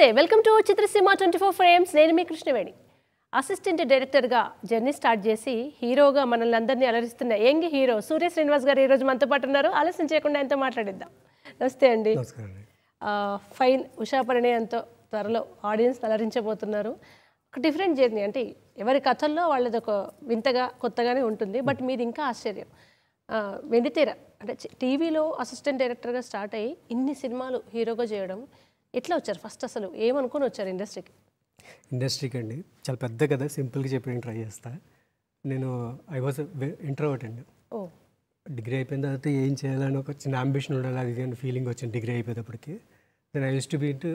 నమస్తే welcome to చిత్రసీమ twenty four frames నేను మీ కృష్ణవేణి అసిస్టెంట్ డైరెక్టర్గా జర్నీ స్టార్ట్ చేసి హీరోగా మనల్ని అందరినీ అలరిస్తున్న యంగ్ హీరో సూర్య శ్రీనివాస్ గారు ఈరోజు మనతో పాటు ఉన్నారు ఆలస్యం చేయకుండా ఆయనతో మాట్లాడిద్దాం నమస్తే అండి నమస్కారం అండి ఆ, ఫైన్ ఉషా పరిణయంతో త్వరలో ఆడియన్స్ అలరించబోతున్నారు ఒక డిఫరెంట్ జర్నీ అంటే ఎవరి కథల్లో వాళ్ళది ఒక వింతగా కొత్తగానే ఉంటుంది బట్ మీది ఇంకా ఆశ్చర్యం ఆ, వెండితెర అంటే చి- టీవీలో అసిస్టెంట్ డైరెక్టర్గా స్టార్ట్ అయ్యి ఇన్ని సినిమాలు హీరోగా చేయడం ఎట్లా వచ్చారు ఫస్ట్ అసలు ఏమనుకుని వచ్చారు ఇండస్ట్రీకి ఇండస్ట్రీకి అండి చాలా పెద్ద కదా సింపుల్గా చెప్పడానికి ట్రై చేస్తా నేను ఐ వాజ్ ఇంట్రోవర్ట్ అండి ఓ డిగ్రీ అయిపోయిన తర్వాత ఏం చేయాలని ఒక చిన్న అంబిషన్ ఉండాలి అది అని ఫీలింగ్ వచ్చింది డిగ్రీ అయిపోయేటప్పటికి నేను I used to be into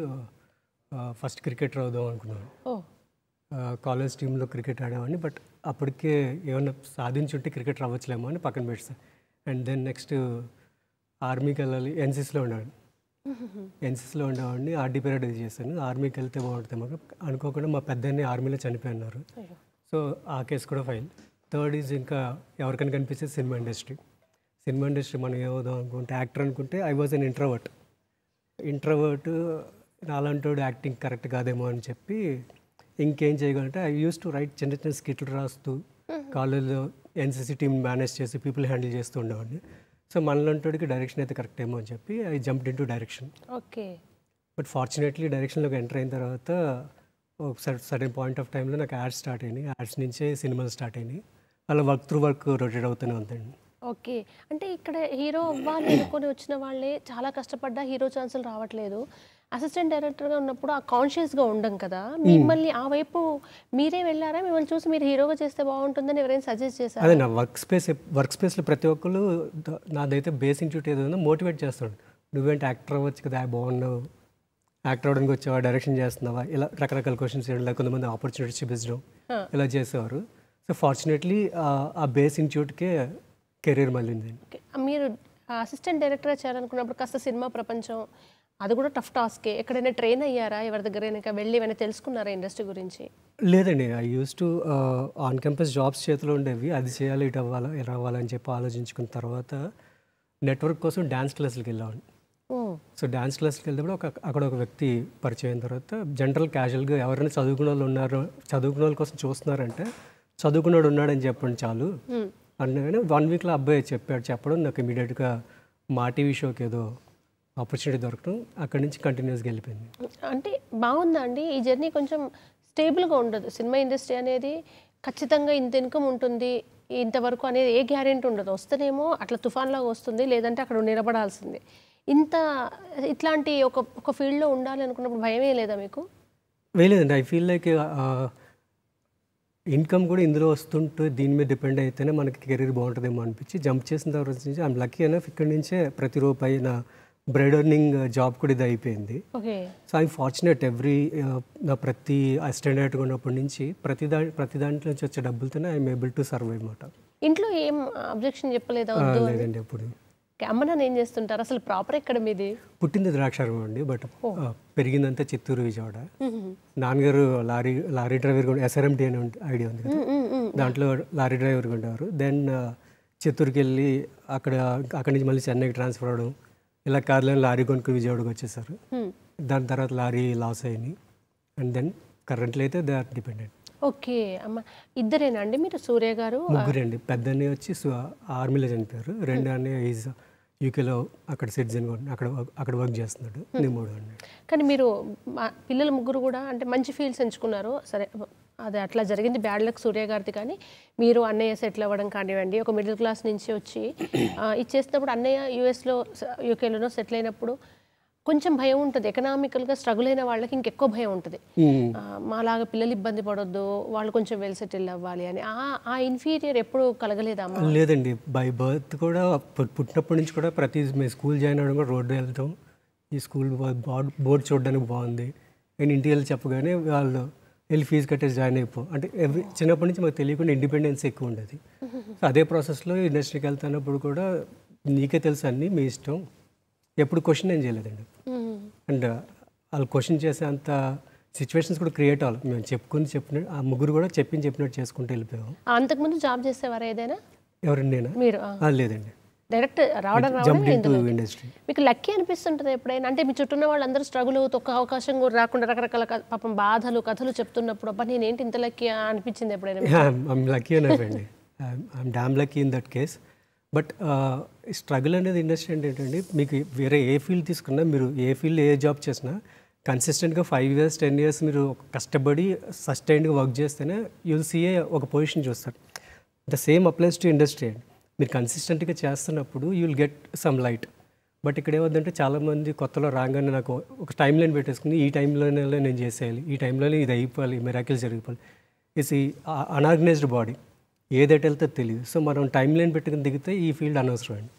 first cricketer అవుదాం అనుకున్నాను ఓ కాలేజ్ టీంలో క్రికెట్ ఆడేవాడిని బట్ అప్పటికే ఏమన్నా సాధించుంటే క్రికెటర్ అవ్వచ్చులేమో అని పక్కన పెడతా అండ్ దెన్ నెక్స్ట్ ఆర్మీకి వెళ్ళాలి ఎన్సీసీలో ఉండేవాడిని ఎన్సీసీలో ఉండేవాడిని ఆర్డీ పీరియడ్ ఇది చేశాను ఆర్మీకి వెళ్తే బాగుంటుంది మాకు అనుకోకుండా మా పెద్దని ఆర్మీలో చనిపోయినారు అయ్యో సో ఆ కేసు కూడా ఫైల్ థర్డ్ ఈజ్ ఇంకా ఎవరికైనా కనిపించేది సినిమా ఇండస్ట్రీ సినిమా ఇండస్ట్రీ మనం ఏమవుదాం అనుకుంటే యాక్టర్ అనుకుంటే I was an introvert introvert నాలంటోడు యాక్టింగ్ కరెక్ట్ కాదేమో అని చెప్పి ఇంకేం చేయగలంటే ఐ యూస్ టు రైట్ చిన్న చిన్న స్కిట్లు రాస్తూ కాలేజ్లో ఎన్సీసీ టీమ్ మేనేజ్ చేసి పీపుల్ హ్యాండిల్ చేస్తూ ఉండేవాడిని సో మనలంటోడికి డైరెక్షన్ అయితే కరెక్ట్ ఏమో అని చెప్పి I jumped into direction okay but fortunately డైరెక్షన్లోకి ఎంటర్ అయిన తర్వాత ఒక సర్టెన్ పాయింట్ ఆఫ్ టైంలో నాకు యాడ్స్ స్టార్ట్ అయినాయి యాడ్స్ నుంచే సినిమాలు స్టార్ట్ అయినాయి అలా వర్క్ త్రూ వర్క్ రొటేట్ అవుతూనే ఉందండి ఓకే అంటే ఇక్కడ హీరో అవ్వాలి అనుకొని వచ్చిన వాళ్ళే చాలా కష్టపడ్డా హీరో ఛాన్సులు రావట్లేదు అసిస్టెంట్ డైరెక్టర్గా ఉన్నప్పుడు ఆ కాన్షియస్గా ఉండం కదా మిమ్మల్ని ఆ వైపు మీరే వెళ్ళారా మిమ్మల్ని చూసి మీరు హీరోగా చేస్తే బాగుంటుందని ఎవరైనా సజెస్ట్ చేశారా అదే నా వర్క్ స్పేస్ వర్క్ స్పేస్లో ప్రతి ఒక్కరు ద- నాదైతే బేస్ ఇన్స్టిట్యూట్ ఏదో ఉందో మోటివేట్ చేస్తాడు నువ్వేంటి యాక్టర్ అవ్వచ్చు కదా బాగున్నావు యాక్టర్ అవ్వడానికి వచ్చావా డైరెక్షన్ చేస్తున్నావా ఇలా రకరకాల క్వశ్చన్స్ చేయడం కొంతమంది ఆపర్చునిటీస్ చూపించడం Huh. ఇలా చేసేవారు సో ఫార్చునేట్లీ ఆ బేస్ ఇన్స్టిట్యూట్కే కెరీర్ మళ్ళీంది ఓకే. మీరు అసిస్టెంట్ డైరెక్టర్గా చేయాలనుకున్నప్పుడు కాస్త సినిమా ప్రపంచం అది కూడా టఫ్ టాస్కే ఎక్కడైనా ట్రైన్ అయ్యారా ఎవరి దగ్గరైనా వెళ్ళి ఏమైనా తెలుసుకున్నారా ఇండస్ట్రీ గురించి లేదండి I used to on campus jobs చేతిలో ఉండేవి అది చేయాలి ఇటు అవ్వాలా ఇలా అవ్వాలని చెప్పి ఆలోచించుకున్న తర్వాత నెట్వర్క్ కోసం డ్యాన్స్ క్లాసులకి వెళ్ళాను ఓ సో డ్యాన్స్ క్లాస్కి వెళ్తే ఒక అక్కడ ఒక వ్యక్తి పరిచయం అయిన తర్వాత జనరల్ క్యాజువల్గా ఎవరైనా చదువుకున్న వాళ్ళు ఉన్నారు చదువుకున్న వాళ్ళ కోసం చూస్తున్నారంటే చదువుకున్నాడు ఉన్నాడని చెప్పండి చాలు మ్మ్. అన్నగానే వన్ వీక్లో అబ్బాయి చెప్పాడు చెప్పడం నాకు ఇమీడియట్గా మా టీవీ షోకి ఏదో ఆపర్చునిటీ దొరకడం అక్కడి నుంచి కంటిన్యూస్గా వెళ్ళిపోయింది అంటే బాగుందా అండి ఈ జర్నీ కొంచెం స్టేబుల్గా ఉండదు సినిమా ఇండస్ట్రీ అనేది ఖచ్చితంగా ఇంత ఇన్కమ్ ఉంటుంది ఇంతవరకు అనేది ఏ గ్యారెంటీ ఉండదు వస్తేనేమో అట్లా తుఫాన్లాగా వస్తుంది లేదంటే అక్కడ నిలబడాల్సిందే ఇంత ఇట్లాంటి ఒక ఒక ఫీల్డ్లో ఉండాలి అనుకున్నప్పుడు భయమే లేదా మీకు వేయలేదండి ఐ ఫీల్ లైక్ ఇన్కమ్ కూడా ఇందులో వస్తుంటే దీని మీద డిపెండ్ అయితేనే మనకి కెరీర్ బాగుంటుందేమో అనిపించి జంప్ చేసిన తర్వాత నుంచి ఐమ్ లక్కీ అయినా ఇక్కడి నుంచే ప్రతి రూపాయి నా బ్రైడ్ ఎర్నింగ్ జాబ్ కూడా ఇది అయిపోయింది okay so I fortunate every నా ప్రతి అసిస్టెంట్ ఉన్నప్పటి నుంచి ప్రతి దా ప్రతి దాంట్లో నుంచి వచ్చే డబ్బులతోనే ఐఎమ్ ఏబుల్ టు సర్వైవ్ అనమాట ఇంట్లో ఏం అబ్జెక్షన్ చెప్పలేదా వద్దు అని? లేదండి ఎప్పుడు ఓకే, అమ్మ నాన్న ఏం చేస్తుంటారు అసలు ప్రాపర్ ఎక్కడ మీది పుట్టింది ద్రాక్షారం అండి బట్ పెరిగిందంతా చిత్తూరు విజయవాడ మ్మ్. నాన్నగారు లారీ లారీ డ్రైవర్ కూడా ఎస్ఆర్ఎంటీ అనే ఐడియా ఉంది కదా మ్మ్, మ్మ్, మ్మ్. దాంట్లో లారీ డ్రైవర్గా ఉండేవారు దెన్ చిత్తూరుకి వెళ్ళి అక్కడ అక్కడి నుంచి మళ్ళీ చెన్నైకి ట్రాన్స్ఫర్ అవడం ఇలా కార్లో లారీ కొనుక్కుని విజయవాడకి వచ్చేసారు మ్మ్. దాని తర్వాత లారీ లాస్ అయినాయి అండ్ దెన్ కరెంట్లీ అయితే దే ఆర్ డిపెండెంట్ ఓకే అమ్మ ఇద్దరేనా అండి మీరు సూర్య గారు ముగ్గురండి పెద్ద అన్నయ్య వచ్చి సు- ఆర్మీలో చనిపోయారు రెండు అన్నయ్య ఈజ్ యూకేలో అక్కడ సిటిజన్ అక్కడ అక్కడ వర్క్ చేస్తున్నాడు నేను మూడు అన్నయ్య కానీ మీరు మా పిల్లలు ముగ్గురు కూడా అంటే మంచి ఫీల్డ్స్ ఎంచుకున్నారు సరే అది అట్లా జరిగింది బ్యాడ్ లక్ సూర్య గారిది కానీ మీరు అన్నయ్య సెటిల్ అవ్వడం కానివ్వండి ఒక మిడిల్ క్లాస్ నుంచి వచ్చి ఆ, ఇది చేసినప్పుడు అన్నయ్య యూఎస్లో యూకేలోనో సెటిల్ అయినప్పుడు కొంచెం భయం ఉంటుంది ఎకనామికల్గా స్ట్రగుల్ అయిన వాళ్ళకి ఇంకెక్కువ భయం ఉంటుంది ఆ, మాలాగా పిల్లలు ఇబ్బంది పడొద్దు వాళ్ళు కొంచెం వెల్ సెటిల్ అవ్వాలి అని ఆ ఆ ఇన్ఫీరియర్ ఎప్పుడు కలగలేదా అమ్మ లేదండి బై బర్త్ కూడా పు- పుట్టినప్పటి నుంచి కూడా ప్రతి మేము స్కూల్ జాయిన్ అవ్వడం కూడా రోడ్డు వెళ్తాం ఈ స్కూల్ బోర్డు బోర్డు చూడడానికి బాగుంది నేను ఇంటికి వెళ్ళి చెప్పగానే వాళ్ళు వెళ్ళి ఫీజు కట్టేసి జాయిన్ అయిపో అంటే ఎవ్రీ చిన్నప్పటి నుంచి మాకు తెలియకుండా ఇండిపెండెన్స్ ఎక్కువ ఉండేది సో అదే ప్రాసెస్లో ఇండస్ట్రీకి వెళ్తున్నప్పుడు కూడా నీకే తెలుసు అన్నీ మీ ఇష్టం ఎప్పుడు క్వశ్చన్ ఏం చేయలేదండి మ్మ్. అండ్ వాళ్ళు క్వశ్చన్ చేసే అంత సిచ్యువేషన్స్ కూడా క్రియేట్ అవ్వాలి మేము చెప్పుకుని చెప్పినట్టు ఆ ముగ్గురు కూడా చెప్పింది చెప్పినట్టు చేసుకుంటూ వెళ్ళిపోయాం అంతకుముందు జాబ్ చేసేవారా ఏదైనా ఎవరండి నేనా మీరు ఆ. ఆ, లేదండి డైరెక్ట్ రావడం రావడం జంప్ ఇన్ టు ఇందులో ఇండస్ట్రీ మీకు లక్కీ అనిపిస్తుంటుంది ఎప్పుడైనా అంటే మీ చుట్టూ ఉన్న వాళ్ళందరూ స్ట్రగుల్ ఒక్క అవకాశం కూడా రాకుండా రకరకాల క- పాపం బాధలు కథలు చెప్తున్నప్పుడు అబ్బా నేనేంటి ఇంత లక్కీ అనిపించింది ఎప్పుడైనా మీకు? ఐమ్ లక్కీ అనఫ్ అండి I'm damn lucky in that case but struggle అనేది ఇండస్ట్రీ అంటే ఏంటంటే మీకు వేరే ఏ ఫీల్డ్ తీసుకున్నా మీరు ఏ ఫీల్డ్ ఏ జాబ్ చేసినా కన్సిస్టెంట్గా ఫైవ్ ఇయర్స్ టెన్ ఇయర్స్ మీరు కష్టపడి సస్టైన్డ్గా వర్క్ చేస్తేనే యూల్ సీఏ ఒక పొజిషన్ చూస్తారు the same applies to industry అండి మీరు కన్సిస్టెంట్గా చేస్తున్నప్పుడు you will get some light but ఇక్కడ ఏమవుతుందంటే చాలామంది కొత్తలో రాగానే నాకు ఒక టైం లైన్ పెట్టేసుకుని ఈ టైంలోనే నేను చేసేయాలి ఈ టైంలోనే ఇది అయిపోవాలి మెరాకిల్స్ జరిగిపోవాలి ఇట్స్ ఈ అనార్గనైజ్డ్ బాడీ ఏదైతే వెళ్తే తెలియదు సో మనం టైం లైన్ పెట్టుకుని దిగితే ఈ ఫీల్డ్ అనవసరం అండి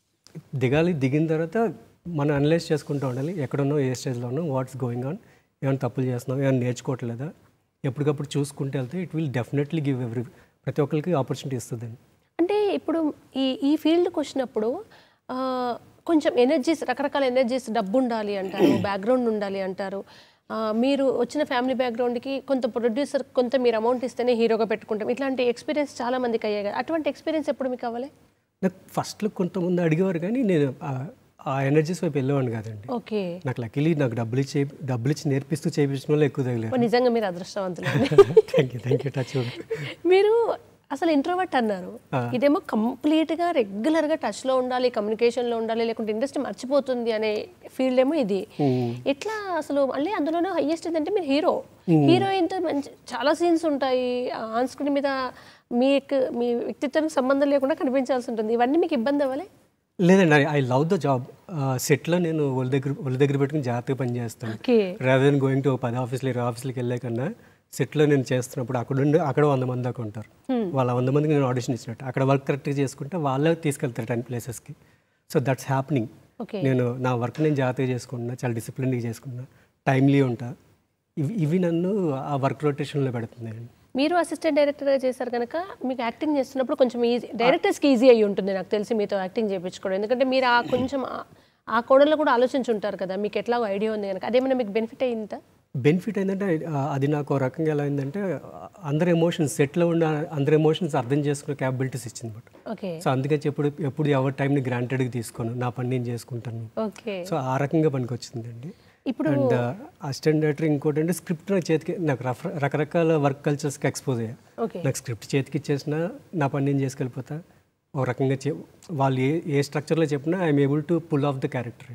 దిగాలి దిగిన తర్వాత మనం అనలైజ్ చేసుకుంటూ ఉండాలి ఎక్కడున్నాం ఏ స్టేజ్లో ఉన్నాం వాట్స్ గోయింగ్ ఆన్ ఏమైనా తప్పులు చేస్తున్నాం ఏమైనా నేర్చుకోవట్లేదా ఎప్పటికప్పుడు చూసుకుంటూ వెళ్తే it will definitely give every ప్రతి ఒక్కరికి ఆపర్చునిటీ ఇస్తుందండి అంటే ఇప్పుడు ఈ ఈ ఫీల్డ్కి వచ్చినప్పుడు ఆ, కొంచెం ఎనర్జీస్ రకరకాల ఎనర్జీస్ డబ్బు ఉండాలి అంటారు బ్యాక్గ్రౌండ్ ఉండాలి అంటారు ఆ, మీరు వచ్చిన ఫ్యామిలీ బ్యాక్గ్రౌండ్కి కొంత ప్రొడ్యూసర్ కొంత మీరు అమౌంట్ ఇస్తేనే హీరోగా పెట్టుకుంటాం ఇట్లాంటి ఎక్స్పీరియన్స్ చాలా మందికి అయ్యాయి కదా అటువంటి ఎక్స్పీరియన్స్ ఎప్పుడు మీకు అవ్వాలి నాకు ఫస్ట్లో కొంతమంది అడిగేవారు కానీ నేను ఆ- ఆ ఎనర్జీస్ వైపు వెళ్ళేవాడిని కాదండి ఓకే నాకు లక్కీలీ నాకు డబ్బులు ఇచ్చి డబ్బులు ఇచ్చి నేర్పిస్తూ చేయించడం వల్ల ఎక్కువ తగిలేదు నిజంగా మీరు అదృష్టవంతులు thank you thank you touch మీరు అసలు ఇంట్రోవర్ట్ అన్నారు ఇదేమో కంప్లీట్ గా రెగ్యులర్ గా టచ్ లో ఉండాలి కమ్యూనికేషన్ లో ఉండాలి లేకుంటే ఇండస్ట్రీ మర్చిపోతుంది అనే ఫీల్డ్ ఏమో ఇది ఎట్లా అసలు మళ్ళీ అందులోనే హైయెస్ట్ ఏంటంటే మీరు హీరో హీరోయిన్ తో మంచి చాలా సీన్స్ ఉంటాయి ఆన్ స్క్రీన్ మీద మీకు మీ వ్యక్తిత్వానికి సంబంధం లేకుండా కనిపించాల్సి ఉంటుంది ఇవన్నీ మీకు ఇబ్బంది అవ్వాలి లేదండి ఐ లవ్ ద జాబ్ సెట్లో నేను ఒళ్ళ దగ్గర ఒళ్ళ దగ్గర పెట్టుకుని జాగ్రత్తగా పని చేస్తాను ఓకే రాదర్ గోయింగ్ టు పది ఆఫీస్లు ఇరవై ఆఫీస్లకి వెళ్ళే కన్నా సెట్లో నేను చేస్తున్నప్పుడు అక్కడ ఉండి అక్కడ వంద మంది దాకా ఉంటారు వాళ్ళ వంద మందికి నేను ఆడిషన్ ఇచ్చినట్టు అక్కడ వర్క్ కరెక్ట్గా చేసుకుంటే వాళ్ళే తీసుకెళ్తారు టెన్ ప్లేసెస్కి సో దట్స్ హ్యాపెనింగ్ ఓకే నేను నా వర్క్ నేను జాగ్రత్తగా చేసుకుంటున్నా చాలా డిసిప్లిన్గా చేసుకుంటున్నా టైమ్లీ ఉంటా ఇవి ఇవి నన్ను ఆ వర్క్ రొటేషన్లో పెడుతున్నాయండి మీరు అసిస్టెంట్ డైరెక్టర్గా చేశారు కనుక మీకు యాక్టింగ్ చేస్తున్నప్పుడు కొంచెం ఈజీ డైరెక్టర్స్కి ఈజీ అయ్యి ఉంటుంది నాకు తెలిసి మీతో యాక్టింగ్ చేయించుకోవడం ఎందుకంటే మీరు ఆ కొంచెం ఆ- ఆ కోణంలో కూడా ఆలోచించి ఉంటారు కదా మీకు ఎట్లా ఐడియా ఉంది కనుక అదేమైనా మీకు బెనిఫిట్ అయ్యిందా బెనిఫిట్ ఏంటంటే ఆ, అది నాకు ఒక రకంగా ఎలా అయిందంటే అందరి ఎమోషన్స్ సెట్లో ఉన్న అందరి ఎమోషన్స్ అర్థం చేసుకునే క్యాపబిలిటీస్ ఇచ్చింది బట్ ఓకే సో అందుకే ఎప్పుడు ఎప్పుడు ఎవరి టైంని గ్రాంటెడ్గా తీసుకోను నా పని నేను చేసుకుంటాను ఓకే సో ఆ రకంగా పనికి వచ్చిందండి ఇప్పుడు అండ్ అసిస్టెంట్ డైరెక్టర్ ఇంకోటి అంటే స్క్రిప్ట్ నా చేతికి నాకు రఫ రకరకాల వర్క్ కల్చర్స్కి ఎక్స్పోజ్ అయ్యా ఓకే నాకు స్క్రిప్ట్ చేతికి ఇచ్చేసిన నా పని నేను చేసుకెళ్ళిపోతా ఒక రకంగా చే వాళ్ళు ఏ ఏ స్ట్రక్చర్లో చెప్పినా I'm able to pull off the character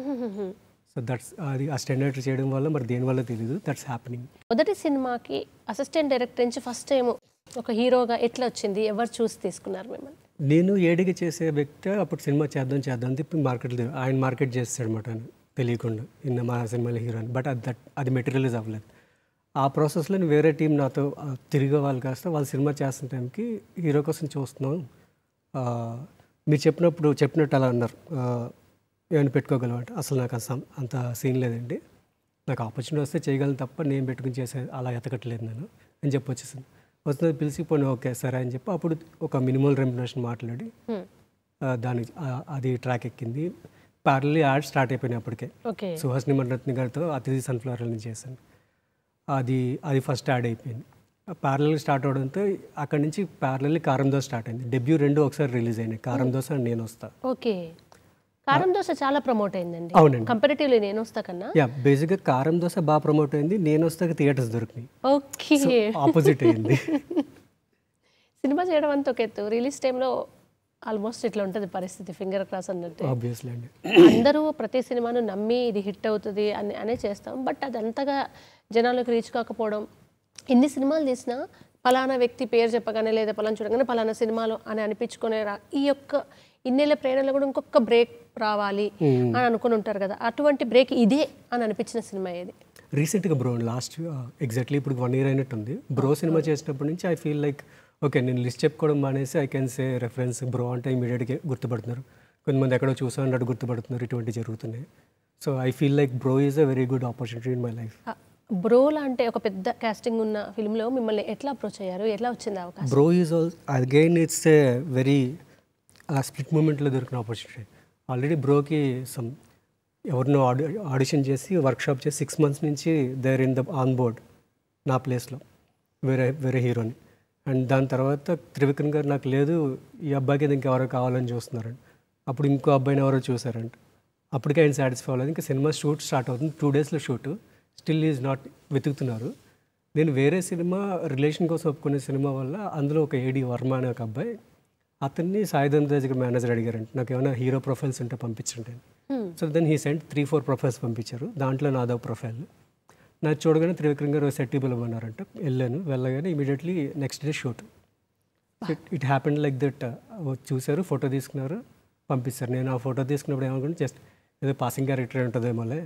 so that's అది అసిస్టెంట్ డైరెక్టర్ చేయడం వల్ల మరి దేని వల్ల తెలియదు దట్స్ హ్యాపెనింగ్ మొదటి సినిమాకి అసిస్టెంట్ డైరెక్టర్ నుంచి ఫస్ట్ టైం ఒక హీరోగా ఎట్లా వచ్చింది ఎవరు చూసి తీసుకున్నారు మిమ్మల్ని నేను ఏడిగా చేసే వ్యక్తి అప్పుడు సినిమా చేద్దాం చేద్దాం అని చెప్పి మార్కెట్లో ఆయన మార్కెట్ చేస్తాడు అనమాట తెలియకుండా ఇన్న మా సినిమాలో హీరో అని బట్ అది దట్ అది మెటీరియలైజ్ అవ్వలేదు ఆ ప్రాసెస్లో నేను వేరే టీం నాతో ఆ, తిరిగే వాళ్ళు కాస్త వాళ్ళు సినిమా చేస్తున్న టైంకి హీరో కోసం చూస్తున్నాం ఆ, మీరు చెప్పినప్పుడు చెప్పినట్టు అలా అన్నారు ఆ, ఏమైనా పెట్టుకోగలమంటే అసలు నాకు అసలు అంత సీన్ లేదండి నాకు ఆపర్చునిటీ వస్తే చేయగలను తప్ప నేను పెట్టుకుని చేసే అలా ఎతకట్లేదు నేను అని చెప్పి వచ్చేసింది వస్తుంది పిలిచి పోనీ ఓకే సరే అని చెప్పి అప్పుడు ఒక మినిమల్ రెమ్యునేషన్ మాట్లాడి Hmm. ఆ, దాని ఆ, అది ట్రాక్ ఎక్కింది ప్యారలీ యాడ్ స్టార్ట్ అయిపోయినాయి అప్పటికే ఓకే సుహాసిని మణరత్న గారితో అతిథి సన్ఫ్లవర్ నుంచి చేశాను అది అది ఫస్ట్ యాడ్ అయిపోయింది ప్యారలల్ స్టార్ట్ అవడంతో అక్కడి నుంచి ప్యారలల్ కారం దోశ స్టార్ట్ అయింది డెబ్యూ రెండు ఒకసారి రిలీజ్ అయినాయి కారం దోశ and నేను వస్తా ఓకే కారం దోశ చాలా ప్రమోట్ అయిందండి అవునండి కంపారిటివ్లీ నేను వస్తా కన్నా యా బేసిక్గా కారం దోశ బాగా ప్రమోట్ అయింది నేను వస్తాక థియేటర్స్ దొరికినాయి ఓకే ఆపోజిట్ అయింది సినిమా చేయడం అంత ఒక ఎత్తు రిలీజ్ టైంలో ఆల్మోస్ట్ ఇట్లా ఉంటుంది పరిస్థితి ఫింగర్ క్రాస్ అన్నట్టు ఆబ్వియస్లీ అండి అందరూ ప్రతి సినిమాను నమ్మి ఇది హిట్ అవుతుంది అని అనే చేస్తాం బట్ అది అంతగా జనాలకు రీచ్ కాకపోవడం ఎన్ని సినిమాలు తీసినా పలానా వ్యక్తి పేరు చెప్పగానే లేదా పలానా చూడగానే పలానా సినిమాలో అని అనిపించుకునే రా ఈ యొక్క ఇన్నేళ్ళ ప్రేరణలో కూడా ఇంకొక బ్రేక్ రావాలి అని అనుకుని ఉంటారు కదా అటువంటి బ్రేక్ ఇదే అని అనిపించిన సినిమా ఏది రీసెంట్గా బ్రో లాస్ట్ ఎగ్జాక్ట్లీ ఇప్పుడు వన్ ఇయర్ అయినట్టుంది బ్రో సినిమా చేసినప్పటి నుంచి ఐ ఫీల్ లైక్ ఓకే నేను లిస్ట్ చెప్పుకోవడం మానేసి I can say reference bro అంటే ఇమీడియట్గా గుర్తుపడుతున్నారు కొంతమంది ఎక్కడో చూసా అన్నట్టు గుర్తుపడుతున్నారు ఇటువంటి జరుగుతున్నాయి so I feel like bro is a very good opportunity in my life బ్రోలా అంటే ఒక పెద్ద కాస్టింగ్ ఉన్న ఫిల్మ్లో మిమ్మల్ని ఎట్లా అప్రోచ్ అయ్యారు ఎట్లా వచ్చింది ఆ అవకాశం bro is all again it's a very uh స్ప్లిట్ మూమెంట్లో దొరికిన ఆపర్చునిటీ ఆల్రెడీ బ్రోకి సమ్ ఎవరినో ఆడి ఆడిషన్ చేసి వర్క్షాప్ చేసి సిక్స్ మంత్స్ నుంచి there in the on board నా ప్లేస్లో వేరే వేరే హీరోని అండ్ దాని తర్వాత త్రివిక్రమ్ గారు నాకు లేదు ఈ అబ్బాయికి ఇది ఇంకెవరో కావాలని చూస్తున్నారండి అప్పుడు ఇంకో అబ్బాయిని ఎవరో చూసారంట అప్పటికే ఆయన సాటిస్ఫై అవ్వలేదు ఇంకా సినిమా షూట్ స్టార్ట్ అవుతుంది టూ డేస్లో షూట్ స్టిల్ ఈజ్ నాట్ వెతుకుతున్నారు నేను వేరే సినిమా రిలేషన్ కోసం ఒప్పుకునే సినిమా వల్ల అందులో ఒక ఏడి వర్మ అనే ఒక అబ్బాయి అతన్ని సాయిధన్ దగ్గర మేనేజర్ అడిగారంట నాకు ఏమైనా హీరో ప్రొఫైల్స్ ఉంటే పంపించండి అని so then he sent three four profiles పంపించారు దాంట్లో నాదో ప్రొఫైల్ నాకు చూడగానే త్రివిక్రమ్ గారు సెట్టిబుల్ ఇవ్వన్నారంట వెళ్ళాను వెళ్ళగానే immediately next day shoot it it happened like that చూశారు ఫోటో తీసుకున్నారు పంపిస్తారు నేను ఆ ఫోటో తీసుకున్నప్పుడు ఏమనుకుంటే జస్ట్ ఏదో పాసింగ్ క్యారెక్టర్ ఉంటుందేమోలే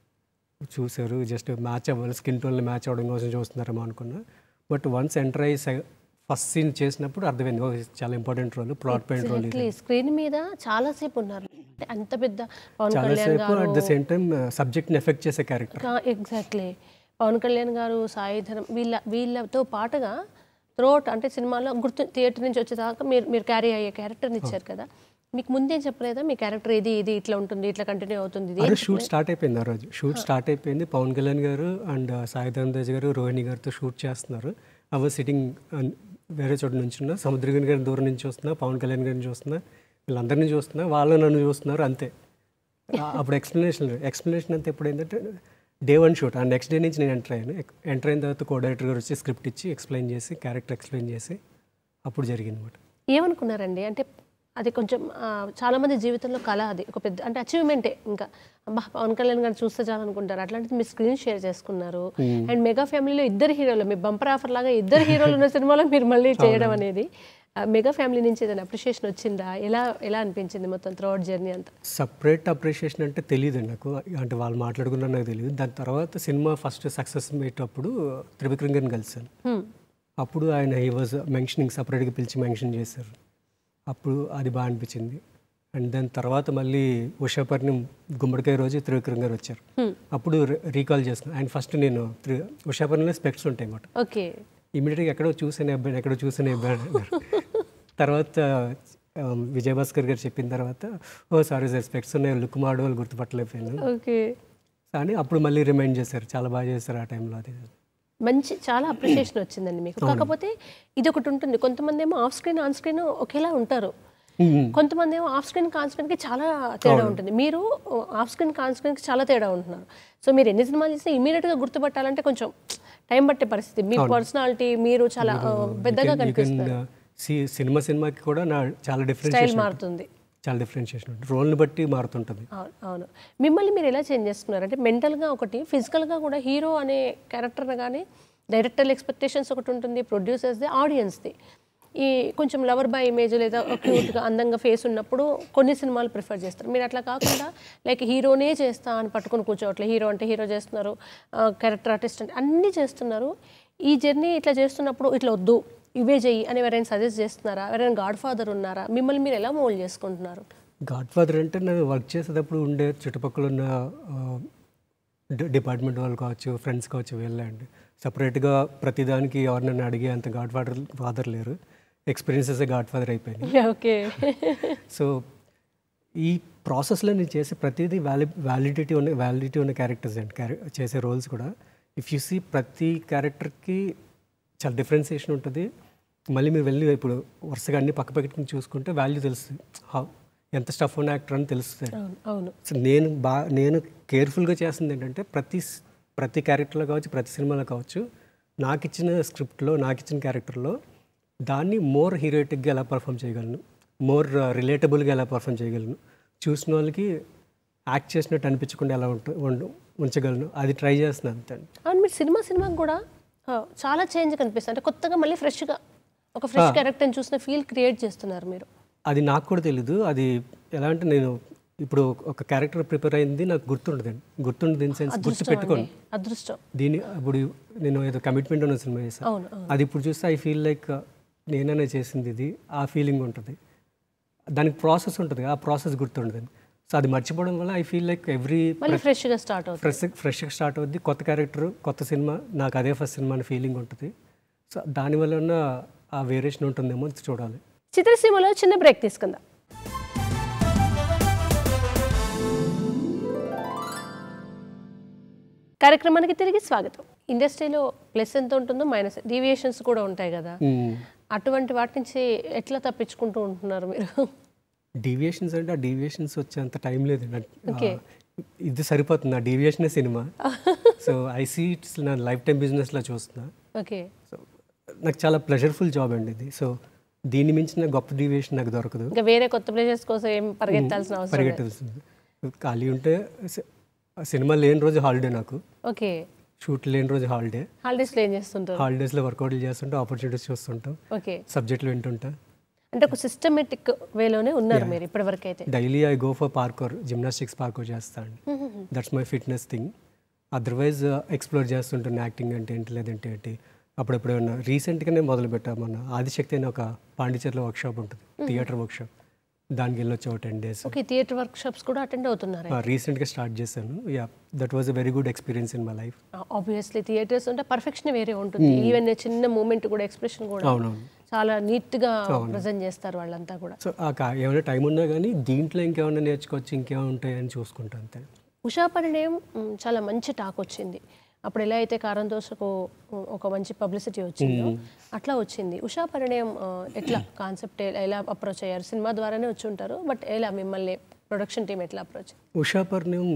చూశారు జస్ట్ మ్యాచ్ అవ్వాలి స్కిన్ టోన్లో మ్యాచ్ అవ్వడం కోసం చూస్తున్నారేమో అనుకున్నా బట్ వన్స్ ఎంటర్ అయ్యి ఫస్ట్ సీన్ చేసినప్పుడు అర్థమైంది ఓ, ఇది చాలా important role plot point role exactly screen మీద చాలాసేపు ఉన్నారు అంటే అంత పెద్ద పవన్ కళ్యాణ్ చాలాసేపు garu at the same time సబ్జెక్ట్ని ఎఫెక్ట్ చేసే క్యారెక్టర్ ఎగ్జాక్ట్లీ పవన్ కళ్యాణ్ గారు సాయి ధరం వీళ్ళ వీళ్ళతో పాటుగా త్రోట్ అంటే సినిమాలో గుర్తు థియేటర్ నుంచి వచ్చేదాకా మీరు మీరు క్యారీ అయ్యే క్యారెక్టర్ని ఇచ్చారు కదా మీకు ముందే చెప్పలేదా మీ క్యారెక్టర్ ఇది ఇది ఇట్లా ఉంటుంది ఇట్లా కంటిన్యూ అవుతుంది ఇది అదే షూట్ స్టార్ట్ అయిపోయింది ఆ రోజు షూట్ స్టార్ట్ అయిపోయింది పవన్ కళ్యాణ్ గారు అండ్ సాయి ధనంరాజ్ గారు రోహిణి గారితో షూట్ చేస్తున్నారు అవర్ సిట్టింగ్ వేరే చోట నుంచి ఉన్నా సముద్రగిరి గారి దూరం నుంచి వస్తున్నా పవన్ కళ్యాణ్ గారిని చూస్తున్నా వీళ్ళందరినీ చూస్తున్నా వాళ్ళు నన్ను చూస్తున్నారు అంతే ఆ- అప్పుడు ఎక్స్ప్లెనేషన్ ఎక్స్ప్లెనేషన్ అంతా ఎప్పుడు ఏంటంటే డే వన్ షూట్ ఆ నెక్స్ట్ డే నుంచి నేను ఎంటర్ అయ్యాను ఎంటర్ అయిన తర్వాత కో డైరెక్టర్ గారు వచ్చి స్క్రిప్ట్ ఇచ్చి ఎక్స్ప్లెయిన్ చేసి క్యారెక్టర్ ఎక్స్ప్లెయిన్ చేసి అప్పుడు జరిగింది అనమాట ఏమనుకున్నారండి అంటే అది కొంచెం ఆ, చాలా మంది జీవితంలో కళ అది ఒక పెద్ద అంటే అచీవ్మెంటే ఇంకా అబ్బా పవన్ కళ్యాణ్ గారు చూస్తే చాలనుకుంటారు అట్లాంటిది మీరు స్క్రీన్ షేర్ చేసుకున్నారు అండ్ మెగా ఫ్యామిలీలో ఇద్దరు హీరోలు మీ బంపర్ ఆఫర్ లాగా ఇద్దరు హీరోలు ఉన్న సినిమాలో మీరు మళ్ళీ చేయడం అనేది ఆ, మెగా ఫ్యామిలీ నుంచి ఏదైనా అప్రిషియేషన్ వచ్చిందా ఎలా ఎలా అనిపించింది మొత్తం త్రోట్ జర్నీ అంతా సపరేట్ అప్రిషియేషన్ అంటే తెలియదు నాకు అంటే వాళ్ళు మాట్లాడుకున్నా నాకు తెలియదు దాని తర్వాత సినిమా ఫస్ట్ సక్సెస్ అయ్యేటప్పుడు త్రివిక్రమ్ గారిని కలిశాను హ్మ్. అప్పుడు ఆయన హీ వాజ్ మెన్షనింగ్ సపరేట్గా పిలిచి మెన్షన్ చేశారు అప్పుడు అది బాగా అనిపించింది అండ్ దాని తర్వాత మళ్ళీ ఉషాపర్ణి గుమ్మడికాయ రోజు త్రివిక్రమ్ గారు వచ్చారు అప్పుడు రీకాల్ చేసుకున్నాను ఆయన ఫస్ట్ నేను త్రి ఉషాపర్ణిలో స్పెక్ట్స్ ఉంటాయి అన్నమాట ఓకే ఇమీడియట్గా ఎక్కడో చూసాను ఈ అబ్బాయిని ఎక్కడో చూసాను ఈ అబ్బాయిని అన్నారు తర్వాత ఆ, విజయభాస్కర్ గారు చెప్పిన తర్వాత ఓ సారీ సార్ స్పెక్ట్స్ ఉన్నాయి లుక్ మాడు వాళ్ళు గుర్తుపట్టలేకపోయాను ఓకే కానీ అప్పుడు మళ్ళీ రిమైండ్ చేశారు చాలా బాగా చేశారు ఆ టైంలో అది మంచి చాలా అప్రిషియేషన్ వచ్చిందండి మీకు కాకపోతే ఇది ఒకటి ఉంటుంది కొంతమంది ఏమో ఆఫ్ స్క్రీన్ ఆన్ స్క్రీన్ ఒకేలా ఉంటారు కొంతమంది ఏమో ఆఫ్ స్క్రీన్ కాన్ స్క్రీన్కి చాలా తేడా ఉంటుంది మీరు ఆఫ్ స్క్రీన్ కాన్ స్క్రీన్కి చాలా తేడా ఉంటున్నారు సో మీరు ఎన్ని సినిమాలు చేసినా ఇమీడియట్గా గుర్తుపట్టాలంటే కొంచెం టైం పట్టే పరిస్థితి మీ పర్సనాలిటీ మీరు చాలా ఆ, పెద్దగా యూ కెన్ కనిపిస్తారు సినిమా సినిమాకి కూడా నా చాలా స్టైల్ డిఫరెన్షియేషన్ మారుతుంది చాలా డిఫరెన్షియేషన్ ఉంటుంది రోల్ని బట్టి మారుతుంటుంది అవును అవును మిమ్మల్ని మీరు ఎలా చేంజ్ చేసుకున్నారు అంటే మెంటల్గా ఒకటి ఫిజికల్గా కూడా హీరో అనే క్యారెక్టర్ని కానీ డైరెక్టర్ ఎక్స్పెక్టేషన్స్ ఒకటి ఉంటుంది ప్రొడ్యూసర్స్ది ఆడియన్స్ది ఈ కొంచెం లవర్ బాయ్ ఇమేజ్ లేదా క్యూట్గా అందంగా ఫేస్ ఉన్నప్పుడు కొన్ని సినిమాలు ప్రిఫర్ చేస్తారు మీరు అట్లా కాకుండా లైక్ హీరోనే చేస్తా అని పట్టుకొని కూర్చోవట్లే హీరో అంటే హీరో చేస్తున్నారు క్యారెక్టర్ ఆర్టిస్ట్ అంటే అన్నీ చేస్తున్నారు ఈ జర్నీ ఇట్లా చేస్తున్నప్పుడు ఇట్లా వద్దు ఇవే చెయ్యి అని ఎవరైనా సజెస్ట్ చేస్తున్నారా ఎవరైనా గాడ్ ఫాదర్ ఉన్నారా మిమ్మల్ని మీరు ఎలా మోల్డ్ చేసుకుంటున్నారు గాడ్ ఫాదర్ అంటే నేను వర్క్ చేసేటప్పుడు ఉండే చుట్టుపక్కల ఉన్న డిపార్ట్మెంట్ వాళ్ళు కావచ్చు ఫ్రెండ్స్ కావచ్చు వెళ్ళండి సపరేట్గా ప్రతిదానికి ఎవరినైనా అడిగే అంత గాడ్ ఫాదర్ ఫాదర్ లేరు ఎక్స్పీరియన్సెస్ గాడ్ ఫాదర్ అయిపోయినాయి ఓకే సో ఈ ప్రాసెస్లో నేను చేసే ప్రతిదీ వ్యాలి వ్యాలిడిటీ ఉన్న వ్యాలిడిటీ ఉన్న క్యారెక్టర్స్ అండి క్యారె చేసే రోల్స్ కూడా ఇఫ్ యూ సీ ప్రతి క్యారెక్టర్కి చాలా డిఫరెన్సియేషన్ ఉంటుంది మళ్ళీ మీరు వెళ్ళి ఇప్పుడు వరుసగా అన్ని పక్క పెట్టుకుని చూసుకుంటే వాల్యూ తెలుస్తుంది హౌ ఎంత స్టఫ్ ఉన్న యాక్టర్ అని తెలుస్తుంది అవును అవును సో నేను బా నేను కేర్ఫుల్గా చేస్తుంది ఏంటంటే ప్రతి స్- ప్రతి క్యారెక్టర్లో కావచ్చు ప్రతి సినిమాలో కావచ్చు నాకు ఇచ్చిన స్క్రిప్ట్లో నాకు ఇచ్చిన క్యారెక్టర్లో దాన్ని మోర్ హీరోయిటిక్గా ఎలా పర్ఫామ్ చేయగలను మోర్ రిలేటబుల్గా ఎలా పర్ఫామ్ చేయగలను చూసిన వాళ్ళకి యాక్ట్ చేసినట్టు అనిపించకుండా ఎలా ఉంట ఉండ- ఉంచగలను అది ట్రై చేస్తున్నాను అంతే అండి. అవును మీరు సినిమా సినిమాకి కూడా ఆ, చాలా చేంజ్ కనిపిస్తుంది అంటే కొత్తగా మళ్ళీ ఫ్రెష్గా ఒక ఫ్రెష్ క్యారెక్టర్ని చూసిన ఫీల్ క్రియేట్ చేస్తున్నారు మీరు అది నాకు కూడా తెలీదు అది ఎలా అంటే నేను ఇప్పుడు ఒక క్యారెక్టర్ ప్రిపేర్ అయింది నాకు గుర్తుండదండి గుర్తుండదు ఇన్ సెన్స్ గుర్తు పెట్టుకోను అదృష్టం దీని ఇప్పుడు నేను ఏదో కమిట్మెంట్ ఉన్న సినిమా చేశాను అవును అవును అది ఇప్పుడు చూస్తే ఐ ఫీల్ లైక్ నేననే చేసింది ఇది ఆ ఫీలింగ్ ఉంటుంది దానికి ప్రాసెస్ ఉంటుంది ఆ ప్రాసెస్ గుర్తుండదు సో అది మర్చిపోవడం వల్ల ఐ ఫీల్ లైక్ ఎవ్రీ మళ్ళీ ఫ్రెష్గా స్టార్ట్ అవుతుంది ఫ్రెష్ ఫ్రెష్గా స్టార్ట్ అవుద్ది కొత్త క్యారెక్టర్ కొత్త సినిమా నాకు అదే ఫస్ట్ సినిమా అనే ఫీలింగ్ ఉంటుంది సో దానివల్ల ఉన్న ఆ వేరియేషన్ ఉంటుందేమో అని చూడాలి చిత్రసీమలో చిన్న బ్రేక్ తీసుకుందాం కార్యక్రమానికి తిరిగి స్వాగతం ఇండస్ట్రీలో ప్లస్ ఎంత ఉంటుందో మైనస్ డీవియేషన్స్ కూడా ఉంటాయి కదా మ్మ్. అటువంటి వాటి నుంచి ఎట్లా తప్పించుకుంటూ ఉంటున్నారు మీరు డీవియేషన్స్ అంటే ఆ డీవియేషన్స్ వచ్చేంత టైం లేదు నాకు, ఆ, Okay. ఇది సరిపోతుంది ఆ డీవియేషనే సినిమా సో ఐ సీ ఇట్స్ నా లైఫ్ టైం బిజినెస్లో చూస్తున్నా ఓకే సో నాకు చాలా ప్లెజర్ఫుల్ జాబ్ అండి ఇది సో దీని మించిన గొప్ప డీవియేషన్ నాకు దొరకదు ఇంకా వేరే కొత్త ప్లేసెస్ కోసం ఏం పరిగెత్తాల్సిన అవసరం లేదు పరిగెట్టాల్సింది ఖాళీ ఉంటే సి- సినిమా లేని రోజు హాలిడే నాకు ఓకే షూట్ లేని రోజు హాలిడే హాలిడేస్లో ఏం చేస్తుంటారు హాలిడేస్లో వర్కౌట్లు చేస్తుంటా ఆపర్చునిటీస్ చూస్తుంటాం ఓకే సబ్జెక్టులు వింటుంటా అంటే ఒక సిస్టమేటిక్ వేలోనే ఉన్నారు మీరు ఇప్పటివరకు అయితే daily I go for parkour gymnastics parkour చేస్తాను that's my fitness thing otherwise explore చేస్తుంటాను యాక్టింగ్ అంటే ఏంటి లేదంటే ఏంటి అప్పుడప్పుడు ఏమన్నా రీసెంట్గానే మొదలు పెట్టా మన ఆదిశక్తి అని ఒక పాండిచేరిలో వర్క్షాప్ ఉంటుంది థియేటర్ వర్క్షాప్ దానికి వెళ్ళొచ్చు ఒక ten days okay theatre workshops కూడా అటెండ్ అవుతున్నారు రీసెంట్గా స్టార్ట్ చేశాను yeah that was a very good experience in my life obviously theatres ఉంటే పర్ఫెక్షన్ వేరే ఉంటుంది ఈవెన్ చిన్న మూమెంట్ కూడా ఎక్స్ప్రెషన్ కూడా అవునవును చాలా నీట్గా ప్రజెంట్ చేస్తారు వాళ్ళంతా కూడా సో ఆ కా- ఏమైనా టైం ఉన్నా కానీ దీంట్లో ఇంకేమైనా నేర్చుకోవచ్చు ఇంకేమైనా ఉంటాయని చూసుకుంటా అంతే ఉషా పరిణయం మ్, చాలా మంచి టాక్ వచ్చింది అప్పుడు ఎలా అయితే కారం దోశకు మ్, ఒక మంచి పబ్లిసిటీ వచ్చిందో అట్లా వచ్చింది ఉషా పరిణయం ఆ, ఎట్లా కాన్సెప్ట్ ఎలా అప్రోచ్ అయ్యారు సినిమా ద్వారానే వచ్చి ఉంటారు బట్ ఎలా మిమ్మల్ని ప్రొడక్షన్ టీం ఎట్లా అప్రోచ్ ఉషా పర్ణం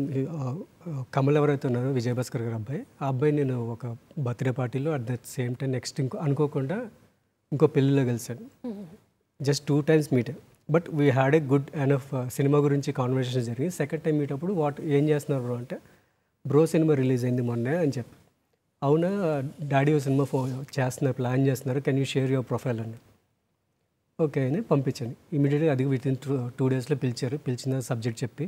కమల్ ఎవరైతే ఉన్నారో విజయభాస్కర్ గారి అబ్బాయి ఆ అబ్బాయి నేను ఒక బర్త్డే పార్టీలో at the same time next ఇంకో అనుకోకుండా ఇంకో పెళ్ళిలో కలిసాను just two times meet but we had a good and of సినిమా గురించి కాన్వర్సేషన్ జరిగింది సెకండ్ టైం మీట్ అప్పుడు వాట్ ఏం చేస్తున్నారు బ్రో అంటే బ్రో సినిమా రిలీజ్ అయింది మొన్నే అని చెప్పి అవునా డాడీ ఓ సినిమా ఫో చేస్తున్నారు ప్లాన్ చేస్తున్నారు can you share your profile అని ఓకే అని పంపించాను ఇమీడియట్గా అది విత్ ఇన్ టూ టూ డేస్లో పిలిచారు పిలిచిన సబ్జెక్ట్ చెప్పి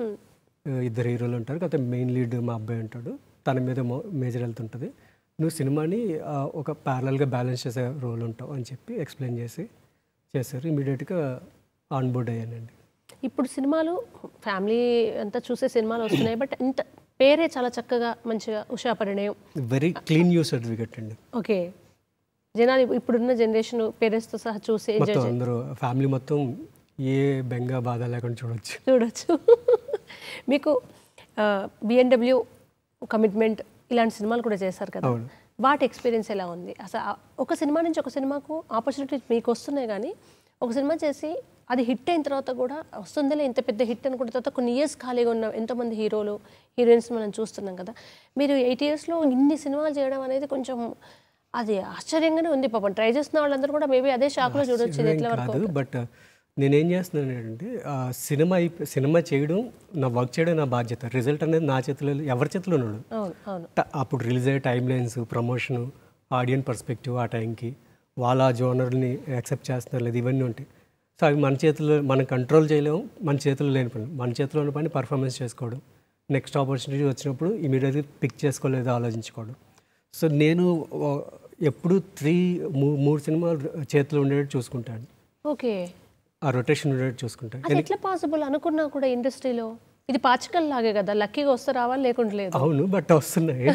ఆ, ఇద్దరు హీరోలు ఉంటారు కాకపోతే మెయిన్ లీడ్ మా అబ్బాయి ఉంటాడు తన మీద మేజర్ హెల్త్ ఉంటుంది నువ్వు సినిమాని ఆ, ఒక ప్యారలల్గా బ్యాలెన్స్ చేసే రోల్ ఉంటావు అని చెప్పి ఎక్స్ప్లెయిన్ చేసి చేశారు ఇమీడియట్గా ఆన్ బోర్డ్ అయ్యానండి ఇప్పుడు సినిమాలు ఫ్యామిలీ అంతా చూసే సినిమాలు వస్తున్నాయి బట్ ఇంత పేరే చాలా చక్కగా మంచిగా Usha Parinayam very clean U's certificate అండి ఓకే జనాలు ఇప్పుడున్న జనరేషన్ పేరెంట్స్తో సహా చూసి ఎంజాయ్ మొత్తం అందరూ ఫ్యామిలీ మొత్తం ఏ బెంగ బాధ లేకుండా చూడొచ్చు చూడొచ్చు మీకు బిఎన్డబ్ల్యూ కమిట్మెంట్ ఇలాంటి సినిమాలు కూడా చేశారు కదా అవును. వాటి ఎక్స్పీరియన్స్ ఎలా ఉంది అసలు ఆ- ఒక సినిమా నుంచి ఒక సినిమాకు ఆపర్చునిటీస్ మీకు వస్తున్నాయి కానీ ఒక సినిమా చేసి అది హిట్ అయిన తర్వాత కూడా వస్తుందిలే ఇంత పెద్ద హిట్ అనుకున్న తర్వాత కొన్ని ఇయర్స్ ఖాళీగా ఉన్న ఎంతోమంది హీరోలు హీరోయిన్స్ మనం చూస్తున్నాం కదా మీరు ఎయిట్ ఇయర్స్లో ఇన్ని సినిమాలు చేయడం అనేది కొంచెం అది ఆశ్చర్యంగానే ఉంది పాపం ట్రై చేస్తున్న వాళ్ళందరూ కూడా మేబీ అదే షాక్లో చూడొచ్చు ఇది ఎట్లా వరకు కాదు బట్ నేనేం చేస్తున్నాను అంటే ఆ సినిమా అయిపో- సినిమా చేయడం నా వర్క్ చేయడం నా బాధ్యత రిజల్ట్ అనేది నా చేతిలో లేదు, ఎవరి చేతిలో ఉండదు అవును అవును ట- అప్పుడు రిలీజ్ అయ్యే time lines promotion audience perspective ఆ టైంకి వాళ్ళ ఆ జోనర్ని యాక్సెప్ట్ చేస్తున్నారు లేదు ఇవన్నీ ఉంటాయి సో అవి మన చేతిలో మనం కంట్రోల్ చేయలేము మన చేతిలో లేని పని మన చేతిలో ఉన్న పని పర్ఫార్మెన్స్ చేసుకోవడం నెక్స్ట్ ఆపర్చునిటీ వచ్చినప్పుడు ఇమీడియట్గా పిక్ చేసుకోలేదో ఆలోచించుకోవడం సో నేను ఓ, ఎప్పుడు త్రీ మూడు సినిమాలు చేతిలో ఉండేటట్టు చూసుకుంటాను ఓకే ఆ రొటేషన్ ఉండేటట్టు చూసుకుంటాను అది ఎట్లా పాసిబుల్ అనుకున్నా కూడా ఇండస్ట్రీలో ఇది పాచికల్ లాగే కదా లక్కీగా వస్తే రావాలి లేకుంటే లేదు అవును బట్ వస్తున్నాయి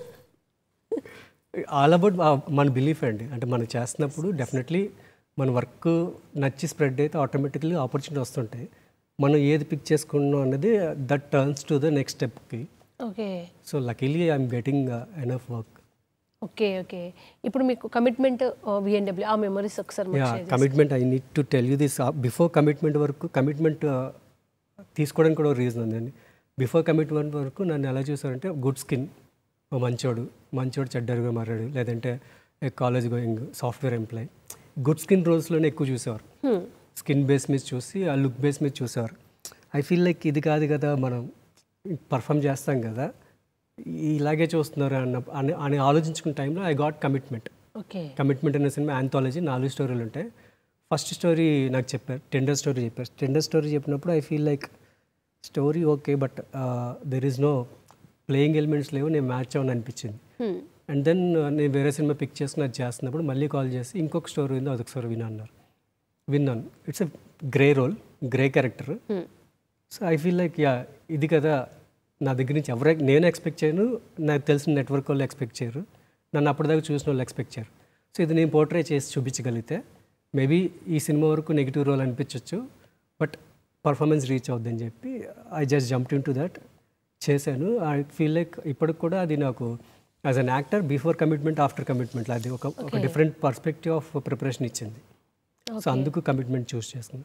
ఆల్ అబౌట్ మన బిలీఫ్ అండి అంటే మనం చేస్తున్నప్పుడు డెఫినెట్లీ మన వర్క్ నచ్చి స్ప్రెడ్ అయితే ఆటోమేటిక్లీ ఆపర్చునిటీ వస్తుంటాయి మనం ఏది పిక్ చేసుకున్నాం అన్నది that turns to the next స్టెప్కి okay so luckily I'm getting enough work okay okay ఇప్పుడు మీకు కమిట్మెంట్ బిఎన్డబ్ల్యూ ఆ మెమరీస్ ఒకసారి మాకు యా share చేస్తారా? Commitment I need to tell you this before commitment వరకు కమిట్మెంట్ తీసుకోవడానికి కూడా ఒక రీజన్ ఉందండి బిఫోర్ కమిట్మెంట్ వరకు నన్ను ఎలా చూసారంటే గుడ్ స్కిన్ మంచోడు మంచోడు చెడ్డరుగా మారాడు లేదంటే college going software employee good skin రోల్స్లోనే ఎక్కువ చూసేవారు Hmm. స్కిన్ బేస్ మీద చూసి ఆ లుక్ బేస్ మీద చూసేవారు ఐ ఫీల్ లైక్ ఇది కాదు కదా మనం పర్ఫామ్ చేస్తాం కదా ఇలాగే చూస్తున్నారు అన్న అని అని ఆలోచించుకున్న టైంలో I got commitment okay commitment అనే సినిమా ఆంథాలజీ నాలుగు స్టోరీలు ఉంటాయి ఫస్ట్ స్టోరీ నాకు చెప్పారు టెండర్ స్టోరీ చెప్పారు టెండర్ స్టోరీ చెప్పినప్పుడు I feel like story okay but there is no playing elements లేవు నేను మ్యాచ్ అవ్వని అనిపించింది Hmm. అండ్ దెన్ నేను వేరే సినిమా పిక్ చేసుకుని అది చేస్తున్నప్పుడు మళ్ళీ కాల్ చేసి ఇంకొక స్టోరీ ఉంది అదొక స్టోరీ విన్నా అన్నారు విన్నాను it's a grey role grey character Hmm. So I feel like yeah ఇది కదా నా దగ్గర నుంచి ఎవరై నేను ఎక్స్పెక్ట్ చేయను నాకు తెలిసిన నెట్వర్క్ వాళ్ళు ఎక్స్పెక్ట్ చేయరు నన్ను అప్పటిదాకా చూసిన వాళ్ళు ఎక్స్పెక్ట్ చేయరు సో ఇది నేను పోర్ట్రే చేసి చూపించగలిగితే మేబీ ఈ సినిమా వరకు నెగిటివ్ రోల్ అనిపించవచ్చు బట్ పర్ఫార్మెన్స్ రీచ్ అవుద్దని చెప్పి I just jump into that చేశాను ఐ ఫీల్ లైక్ ఇప్పటికి కూడా అది నాకు as an actor before commitment after commitment అది ఒక ఒక డిఫరెంట్ పర్స్పెక్టివ్ ఆఫ్ ప్రిపరేషన్ ఇచ్చింది సో అందుకు కమిట్మెంట్ చూస్ చేస్తుంది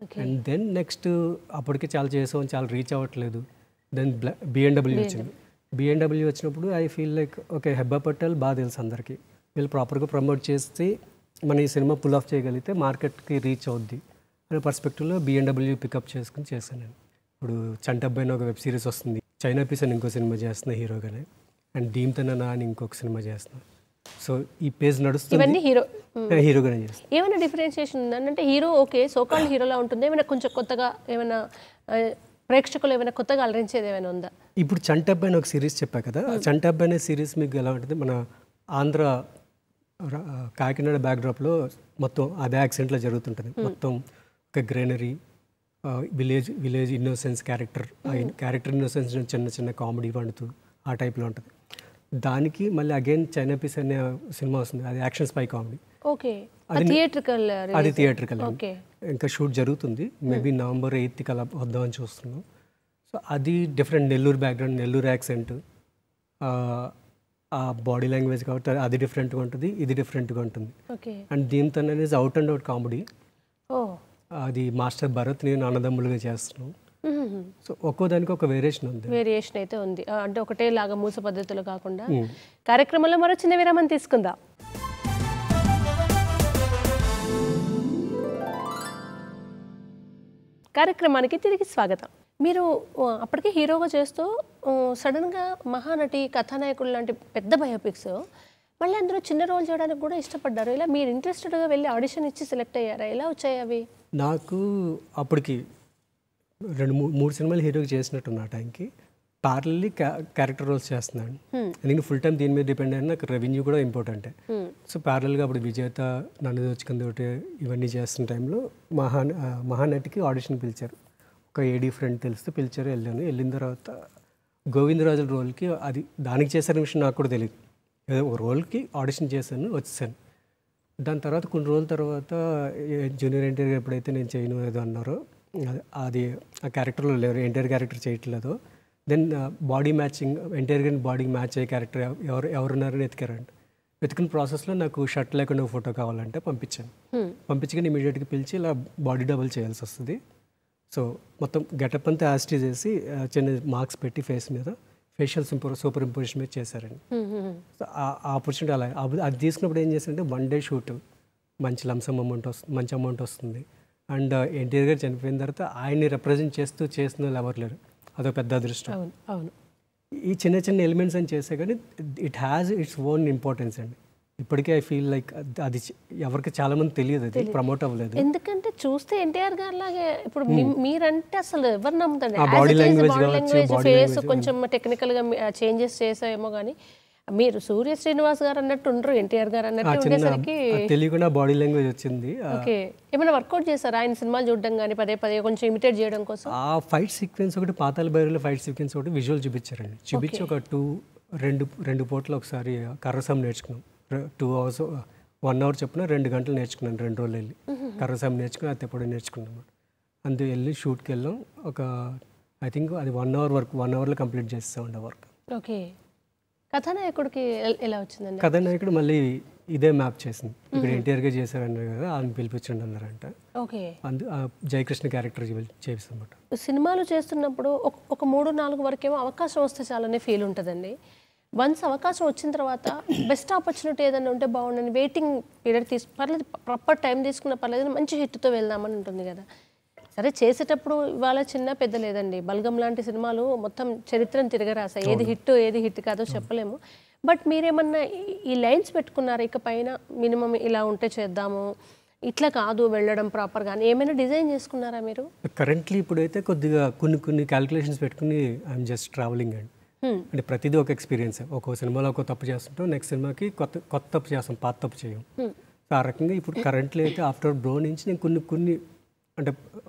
అండ్ దెన్ నెక్స్ట్ అప్పటికే చాలా చేసాం చాలా రీచ్ అవ్వట్లేదు దెన్ బిఎన్డబ్ల్యూ వచ్చింది బిఎన్డబ్ల్యూ వచ్చినప్పుడు I feel like okay Hebba Patel బాగా తెలుసు అందరికీ వీళ్ళు ప్రాపర్గా ప్రమోట్ చేసి మన ఈ సినిమా పుల్ ఆఫ్ చేయగలిగితే మార్కెట్కి రీచ్ అవుద్ది అనే పర్స్పెక్టివ్లో బిఎన్డబ్ల్యూ పికప్ చేసుకుని చేశాను నేను ఇప్పుడు చంటబ్బాయి అని ఒక వెబ్ సిరీస్ వస్తుంది చైనా పీస్ అని ఇంకో సినిమా చేస్తున్నా హీరోగానే అండ్ డీమ్తననా అని ఇంకొక సినిమా చేస్తున్నా సో ఈ పేజ్ నడుస్తుంది ఇవన్నీ హీరో హీరోగానే చేస్తాను ఏమైనా డిఫరెన్షియేషన్ ఉందండి అంటే హీరో ఓకే సోకాల్ హీరోలా ఉంటుంది ఏమైనా కొంచెం కొత్తగా ఏమైనా ఆ, ప్రేక్షకులు ఏమైనా కొత్తగా అలరించేది ఏమైనా ఉందా ఇప్పుడు చంటబ్బాయి అని ఒక సిరీస్ చెప్పా కదా ఆ చంటబ్బాయి అనే సిరీస్ మీకు ఎలా ఉంటుంది మన ఆంధ్ర ర- కాకినాడ బ్యాక్డ్రాప్లో మొత్తం అదే యాక్సిడెంట్లో జరుగుతుంటుంది మొత్తం ఒక greenery village village innocence character ఆ క్యారెక్టర్ ఇన్నోసెన్స్ చిన్న చిన్న కామెడీ వండుతూ ఆ టైప్లో ఉంటుంది దానికి మళ్ళీ అగైన్ చైనా పీస్ అనే సినిమా వస్తుంది అది action spy comedy okay theatrical అది థియేటర్కి ఓకే ఇంకా షూట్ జరుగుతుంది మేబీ నవంబర్ ఎయిత్కి అలా వద్దామని చూస్తున్నాం సో అది different Nellore background Nellore accent ఆ బాడీ లాంగ్వేజ్ కాబట్టి అది డిఫరెంట్గా ఉంటుంది ఇది డిఫరెంట్గా ఉంటుంది ఓకే అండ్ దీంతో అనేది అవుట్ అండ్ అవుట్ కామెడీ ఓ అది మాస్టర్ భరత్ నేను అన్నదమ్ములుగా చేస్తున్నాం సో ఒక్కో దానికి ఒక వేరియేషన్ ఉంది వేరియేషన్ అయితే ఉంది ఆ, అంటే ఒకటే లాగా మూస పద్ధతులు కాకుండా కార్యక్రమంలో మరో చిన్న విరామం తీసుకుందాం కార్యక్రమానికి తిరిగి స్వాగతం మీరు ఆ, అప్పటికే హీరోగా చేస్తూ ఆ, సడన్గా మహానటి కథానాయకుడు లాంటి పెద్ద బయోపిక్స్ మళ్ళీ అందులో చిన్న రోల్ చేయడానికి కూడా ఇష్టపడ్డారు ఇలా మీరు ఇంట్రెస్టెడ్గా వెళ్ళి ఆడిషన్ ఇచ్చి సెలెక్ట్ అయ్యారా ఎలా వచ్చాయి అవి నాకు అప్పటికి రెండు మూ- మూడు సినిమాలు హీరోకి చేసినట్టు ఆ టైంకి పార్లీ క్యారెక్టర్ రోల్స్ చేస్తున్నాను నేను ఫుల్ టైం దీని మీద డిపెండ్ అయినా నాకు రెవెన్యూ కూడా ఇంపార్టెంటే సో ప్యారల్గా అప్పుడు విజేత నన్ను దోచుకుందోటి ఇవన్నీ చేస్తున్న టైంలో మహా ఆ, మహానటికి ఆడిషన్ పిలిచారు ఒక ఏడీ ఫ్రెండ్ తెలిస్తే పిలిచారు వెళ్ళాను వెళ్ళిన తర్వాత గోవిందరాజుల రోల్కి అది దానికి చేసిన విషయం నాకు కూడా తెలియదు ఏదో ఒక రోల్కి ఆడిషన్ చేశాను వచ్చేసాను దాని తర్వాత కొన్ని రోజుల తర్వాత ఏ- జూనియర్ ఎన్టీఆర్ ఎప్పుడైతే నేను చేయను ఏదో అన్నారో అది- అది ఆ క్యారెక్టర్లో లేరు ఎన్టీఆర్ క్యారెక్టర్ చేయట్లేదు దెన్ బాడీ మ్యాచింగ్ ఎన్టీఆర్ గారిని బాడీకి మ్యాచ్ అయ్యే క్యారెక్టర్ ఎవరు ఎవరున్నారని వెతికారంట వెతికిన ప్రాసెస్లో నాకు షర్ట్ లేకుండా ఒక ఫోటో కావాలంటే పంపించాను పంపించగానే ఇమీడియట్గా పిలిచి ఇలా బాడీ డబుల్ చేయాల్సి వస్తుంది సో మొత్తం గెటప్ అంతా యాస్టీ చేసి ఆ, చిన్న మార్క్స్ పెట్టి ఫేస్ మీద ఫేషియల్ సింపర్ సూపర్ ఇంపోజిషన్ మీద చేశారండి సో ఆ ఆపర్చునిటీ అలా అప్పుడు అది తీసుకున్నప్పుడు ఏం చేశారంటే వన్ డే షూట్ మంచి లంసమ్ అమౌంట్ వస్తుంది మంచి అమౌంట్ వస్తుంది అండ్ ఎన్టీఆర్ గారు చనిపోయిన తర్వాత ఆయన్ని రిప్రజెంట్ చేస్తూ చేసిన వాళ్ళు ఎవరు లేరు అదో పెద్ద అదృష్టం అవును అవును ఈ చిన్న చిన్న ఎలిమెంట్స్ అని చేస్తే కానీ it has its own importance అండి ఇప్పటికే ఐ ఫీల్ లైక్ అది చ- ఎవరికి చాలా మంది తెలియదు అది ప్రమోట్ అవ్వలేదు ఎందుకంటే చూస్తే ఎన్టీఆర్ గారు లాగే ఇప్పుడు మీ- మీరంటే అసలు ఎవరు నమ్ముతారు ఆ body language బాడీ కావచ్చు, లాంగ్వేజ్ body ఫేస్ language, కొంచెం టెక్నికల్ గా చేంజెస్ చేసామేమో కానీ మీరు సూర్య శ్రీనివాస్ గారు అన్నట్టు ఉండరు ఎన్టీఆర్ గారు ఆ అన్నట్టు చిన్న ఉండేసరికి అది తెలియకుండా బాడీ లాంగ్వేజ్ వచ్చింది ఆ- ఓకే ఏమైనా వర్కౌట్ చేశారా ఆయన సినిమాలు చూడడం కానీ పదే పదే కొంచెం ఇమిటేట్ చేయడం కోసం ఆ ఫైట్ సీక్వెన్స్ ఒకటి పాతాల బైరులో ఫైట్ సీక్వెన్స్ ఒకటి విజువల్ చూపించారండి చూపించి ఒక టూ రెండు రెండు పూటలు ఒకసారి కర్రసాం నేర్చుకున్నాం టూ అవర్స్ వన్ అవర్ చొప్పున రెండు గంటలు నేర్చుకున్నాను రెండు రోజులు వెళ్ళి కర్రసాం నేర్చుకుని అది ఎప్పుడో నేర్చుకున్నాం అందు వెళ్ళి షూట్కి వెళ్ళాం ఒక ఐ థింక్ అది వన్ అవర్ వర్క్ వన్ అవర్లో కంప్లీట్ చేస్తామండి ఆ వర్క్ ఓకే కథానాయకుడికి ఎల్- ఎలా వచ్చిందండి కథానాయకుడు మళ్ళీ ఇదే మ్యాప్ చేసింది ఇక్కడ ఎన్టీఆర్గా చేశారన్నారు కదా ఆయన పిలిపించండి అన్నారంట ఓకే అందు ఆ జయకృష్ణ క్యారెక్టర్ చేసామన్నమాట సినిమాలు చేస్తున్నప్పుడు ఒక ఒక మూడు నాలుగు వరకేమో అవకాశం వస్తే చాలనే ఫీల్ ఉంటుందండి వన్స్ అవకాశం వచ్చిన తర్వాత బెస్ట్ ఆపర్చునిటీ ఏదైనా ఉంటే బాగుండని వెయిటింగ్ పీరియడ్ తీసు పర్లేదు ప్రాపర్ టైం తీసుకున్న పర్లేదు మంచి హిట్తో వెళ్దామని ఉంటుంది కదా సరే చేసేటప్పుడు ఇవాళ చిన్న పెద్ద లేదండి బల్గం లాంటి సినిమాలు మొత్తం చరిత్రను తిరగరాసాయి ఏది హిట్ ఏది హిట్ కాదో చెప్పలేము బట్ మీరేమన్నా ఈ- ఈ లైన్స్ పెట్టుకున్నారా ఇక పైన మినిమం ఇలా ఉంటే చేద్దాము ఇట్లా కాదు వెళ్ళడం ప్రాపర్గా అని ఏమైనా డిజైన్ చేసుకున్నారా మీరు కరెంట్లీ ఇప్పుడైతే కొద్దిగా కొన్ని కొన్ని క్యాలిక్యులేషన్స్ పెట్టుకుని ఐఎమ్ జస్ట్ ట్రావెలింగ్ అండి Hmm. అంటే ప్రతిదీ ఒక ఎక్స్పీరియన్స్ ఒక్కో సినిమాలో ఒక తప్పు చేస్తుంటాం నెక్స్ట్ సినిమాకి కొత్త కొత్త తప్పు చేస్తాం పాత తప్పు చేయం సో ఆ రకంగా ఇప్పుడు కరెంట్లీ అయితే ఆఫ్టర్ బ్రో నుంచి నేను కొన్ని కొన్ని అంటే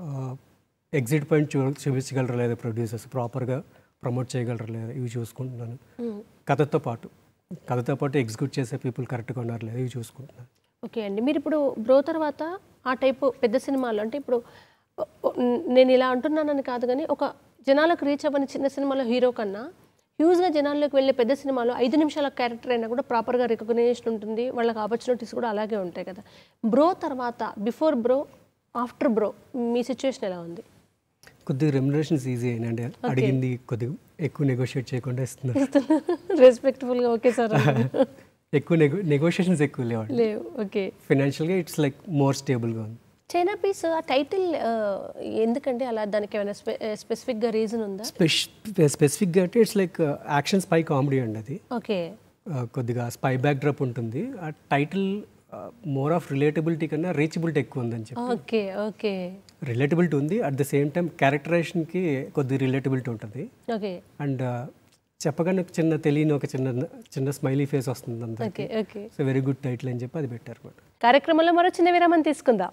ఎగ్జిట్ పాయింట్ చూ చూపించగలరా లేదా ప్రొడ్యూసర్స్ ప్రాపర్గా ప్రమోట్ చేయగలరా లేదా ఇవి చూసుకుంటున్నాను కథతో పాటు కథతో పాటు ఎగ్జిక్యూట్ చేసే పీపుల్ కరెక్ట్గా ఉన్నారు లేదా ఇవి చూసుకుంటున్నాను ఓకే అండి మీరు ఇప్పుడు బ్రో తర్వాత ఆ టైపు పెద్ద సినిమాలు అంటే ఇప్పుడు ఓ- ఓ- నేను ఇలా అంటున్నానని కాదు కానీ ఒక జనాలకు రీచ్ అవ్వని చిన్న సినిమాలో హీరో కన్నా హ్యూజ్గా జనాల్లోకి వెళ్ళే పెద్ద సినిమాలో ఐదు నిమిషాల క్యారెక్టర్ అయినా కూడా ప్రాపర్గా రికగ్నేషన్ ఉంటుంది వాళ్ళకి ఆపర్చునిటీస్ కూడా అలాగే ఉంటాయి కదా బ్రో తర్వాత బిఫోర్ బ్రో ఆఫ్టర్ బ్రో మీ సిచ్యువేషన్ ఎలా ఉంది కొద్దిగా రెమ్యునరేషన్స్ ఈజీ అయినండి అడిగింది కొద్దిగా ఎక్కువ నెగోషియేట్ చేయకుండా ఇస్తున్నారు రెస్పెక్ట్ఫుల్గా ఓకే సార్ ఎక్కువ నెగో నెగోషియేషన్స్ ఎక్కువ లేవండి లేవు ఓకే ఫినాన్షియల్గా ఇట్స్ లైక్ మోర్ స్టేబుల్గా ఉంది చైనా పీస్ ఆ టైటిల్ ఎందుకంటే అలా దానికి ఏమైనా స్పె స్పెసిఫిక్గా రీజన్ ఉందా స్పెష్ స్పెసిఫిక్గా అంటే it's like action spy comedy అండి అది ఓకే ఆ, కొద్దిగా స్పై బ్యాక్ డ్రాప్ ఉంటుంది ఆ టైటిల్ మోర్ ఆఫ్ రిలేటబిలిటీ కన్నా రీచబిలిటీ ఎక్కువ ఉందని చెప్పి ఓకే ఓకే రిలేటబిలిటీ ఉంది అట్ ద సేమ్ టైం క్యారెక్టరైజేషన్కి కొద్ది రిలేటబిలిటీ ఉంటుంది ఓకే అండ్ చెప్పగానే ఒక చిన్న తెలియని ఒక చిన్న చిన్న స్మైలీ ఫేస్ వస్తుంది అంతా okay okay so very good title అని చెప్పి అది పెట్టారు అనమాట కార్యక్రమంలో మరో చిన్న విరామం తీసుకుందాం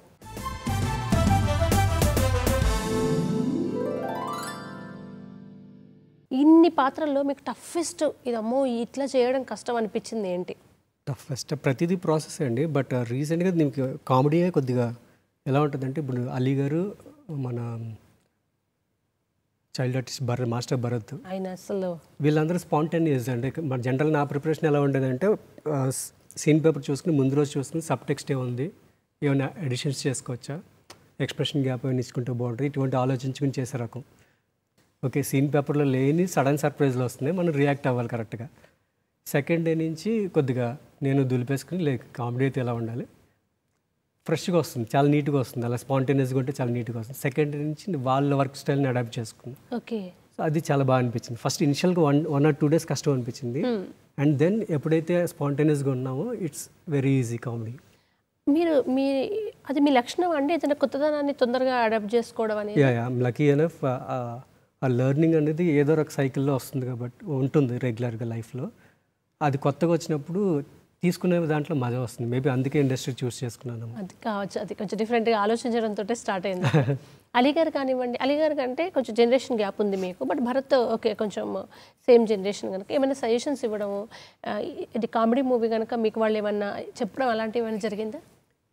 ఇన్ని పాత్రల్లో మీకు టఫెస్ట్ ఇదమ్మో ఇట్లా చేయడం కష్టం అనిపించింది ఏంటి ఫస్ట్ ప్రతిదీ ప్రాసెస్ అండి బట్ రీసెంట్గా దీనికి కామెడీయే కొద్దిగా ఎలా ఉంటుందంటే ఇప్పుడు అలీ గారు మన child artist Bharath master Bharath ఆయన అసలు వీళ్ళందరూ స్పాంటేనియస్ అంటే మన జనరల్ నా ప్రిపరేషన్ ఎలా ఉండేదంటే సీన్ పేపర్ చూసుకుని ముందు రోజు చూసుకుని సబ్ టెక్స్ట్ ఏముంది ఏమైనా ఎడిషన్స్ చేసుకోవచ్చా ఎక్స్ప్రెషన్ గ్యాప్ ఏమైనా ఇచ్చుకుంటే బాగుంటుంది ఇటువంటి ఆలోచించుకుని చేసే రకం ఓకే సీన్ పేపర్లో లేని సడన్ సర్ప్రైజ్లు వస్తున్నాయి మనం రియాక్ట్ అవ్వాలి కరెక్ట్గా సెకండ్ డే నుంచి కొద్దిగా నేను దులిపేసుకుని లేక కామెడీ అయితే ఎలా ఉండాలి ఫ్రెష్గా వస్తుంది చాలా నీట్గా వస్తుంది అలా స్పాంటేనియస్గా ఉంటే చాలా నీట్గా వస్తుంది సెకండ్ డే నుంచి వాళ్ళ వర్క్ స్టైల్ని అడాప్ట్ చేసుకున్నాను ఓకే సో అది చాలా బాగా అనిపించింది ఫస్ట్ ఇనిషియల్గా one one or two days కష్టం అనిపించింది అండ్ దెన్ ఎప్పుడైతే స్పాంటేనియస్గా ఉన్నామో ఇట్స్ వెరీ ఈజీ కామెడీ మీరు మీ అది మీ లక్షణం అండి ఏదైనా కొత్తదనాన్ని తొందరగా అడాప్ట్ చేసుకోవడం అనేది యా యా లక్కీ ఎనఫ్ ఆ లెర్నింగ్ అనేది ఏదో ఒక సైకిల్లో వస్తుంది కాబట్టి ఉంటుంది రెగ్యులర్గా లైఫ్లో అది కొత్తగా వచ్చినప్పుడు తీసుకునే దాంట్లో మజా వస్తుంది మేబీ అందుకే ఇండస్ట్రీ చూస్ చేసుకున్నాను అది కావచ్చు అది కొంచెం డిఫరెంట్గా ఆలోచించడంతో స్టార్ట్ అయింది అలీ గారు కానివ్వండి అలీ గారు కంటే కొంచెం జనరేషన్ గ్యాప్ ఉంది మీకు బట్ భరత్ ఓకే కొంచెం సేమ్ జనరేషన్ కనుక ఏమైనా సజెషన్స్ ఇవ్వడము ఆ, ఇది కామెడీ మూవీ కనుక మీకు వాళ్ళు ఏమన్నా చెప్పడం అలాంటివి ఏమైనా జరిగిందా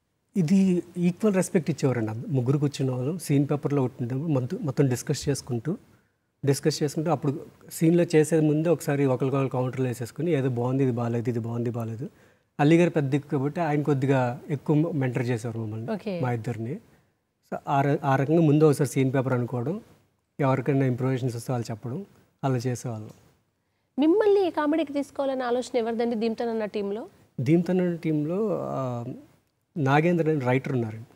ఇది ఈక్వల్ రెస్పెక్ట్ ఇచ్చేవారండి అందరూ. ముగ్గురు కూర్చున్న వాళ్ళు సీన్ పేపర్లో ఉంటున్నప్పుడు మొత్తం మొత్తం డిస్కస్ చేసుకుంటూ డిస్కస్ చేసుకుంటూ అప్పుడు సీన్లో చేసే ముందే ఒకసారి ఒకరికొకరు కౌంటర్లు వేసేసుకుని ఏదో బాగుంది ఇది బాగాలేదు ఇది బాగుంది బాగాలేదు అల్లి గారు పెద్ద దిక్కు కాబట్టి ఆయన కొద్దిగా ఎక్కువ మెంటర్ చేసేవారు మమ్మల్ని ఓకే మా ఇద్దరిని సో ఆ ర- ఆ రకంగా ముందు ఒకసారి సీన్ పేపర్ అనుకోవడం ఎవరికైనా ఇంప్రూవేషన్స్ వస్తే వాళ్ళు చెప్పడం అలా చేసేవాళ్ళం మిమ్మల్ని ఈ కామెడీకి తీసుకోవాలనే ఆలోచన ఎవరిదండి దీంతో అన్న టీంలో దీంతో టీంలో ఆ, నాగేంద్ర అని రైటర్ ఉన్నారండి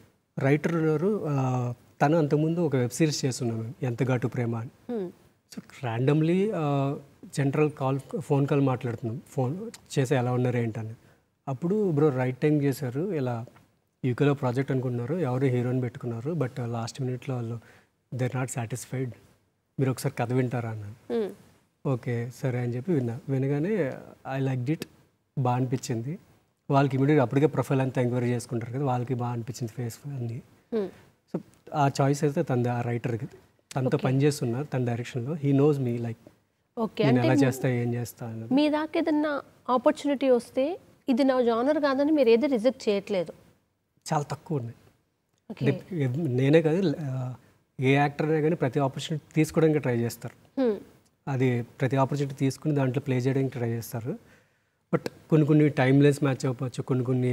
రైటర్ ఉన్నారు ఆ, తను అంతకుముందు ఒక వెబ్ సిరీస్ చేస్తున్నాం మేము ఎంత ఘాటు ప్రేమ అని so randomly general call phone call మాట్లాడుతున్నాం ఫోన్ చేసే ఎలా ఉన్నారు ఏంటని అప్పుడు బ్రో రైట్ టైం చేశారు ఇలా యూకేలో ప్రాజెక్ట్ అనుకుంటున్నారు ఎవరు హీరోని పెట్టుకున్నారు బట్ లాస్ట్ మినిట్లో వాళ్ళు దే నాట్ సాటిస్ఫైడ్ మీరు ఒకసారి కథ వింటారా అన్నాను ఓకే సరే అని చెప్పి విన్నా వినగానే ఐ లైక్ ఇట్ బాగా అనిపించింది వాళ్ళకి ఇమీడియట్ అప్పటికే ప్రొఫైల్ అంతా ఎంక్వైరీ చేసుకుంటారు కదా వాళ్ళకి బాగా అనిపించింది ఫేస్ అన్ని సో ఆ చాయిస్ అయితే తనది ఆ రైటర్కి తనతో పనిచేస్తున్నా తన డైరెక్షన్లో he knows me like okay నేను ఎలా చేస్తా ఏం చేస్తా అని మీ దాకా ఏదన్నా ఆపర్చునిటీ వస్తే ఇది నా జానర్ కాదని మీరు ఏది రిజెక్ట్ చేయట్లేదు చాలా తక్కువ ఉన్నాయి ఓకే డిప్- ఎవ్- నేనే కాదు ఆ, ఏ యాక్టర్ అయినా కానీ ప్రతి ఆపర్చునిటీ తీసుకోవడానికి ట్రై చేస్తారు అది ప్రతి ఆపర్చునిటీ తీసుకుని దాంట్లో ప్లే చేయడానికి ట్రై చేస్తారు బట్ కొన్ని కొన్ని టైమ్లెస్ మ్యాచ్ అవ్వచ్చు కొన్ని కొన్ని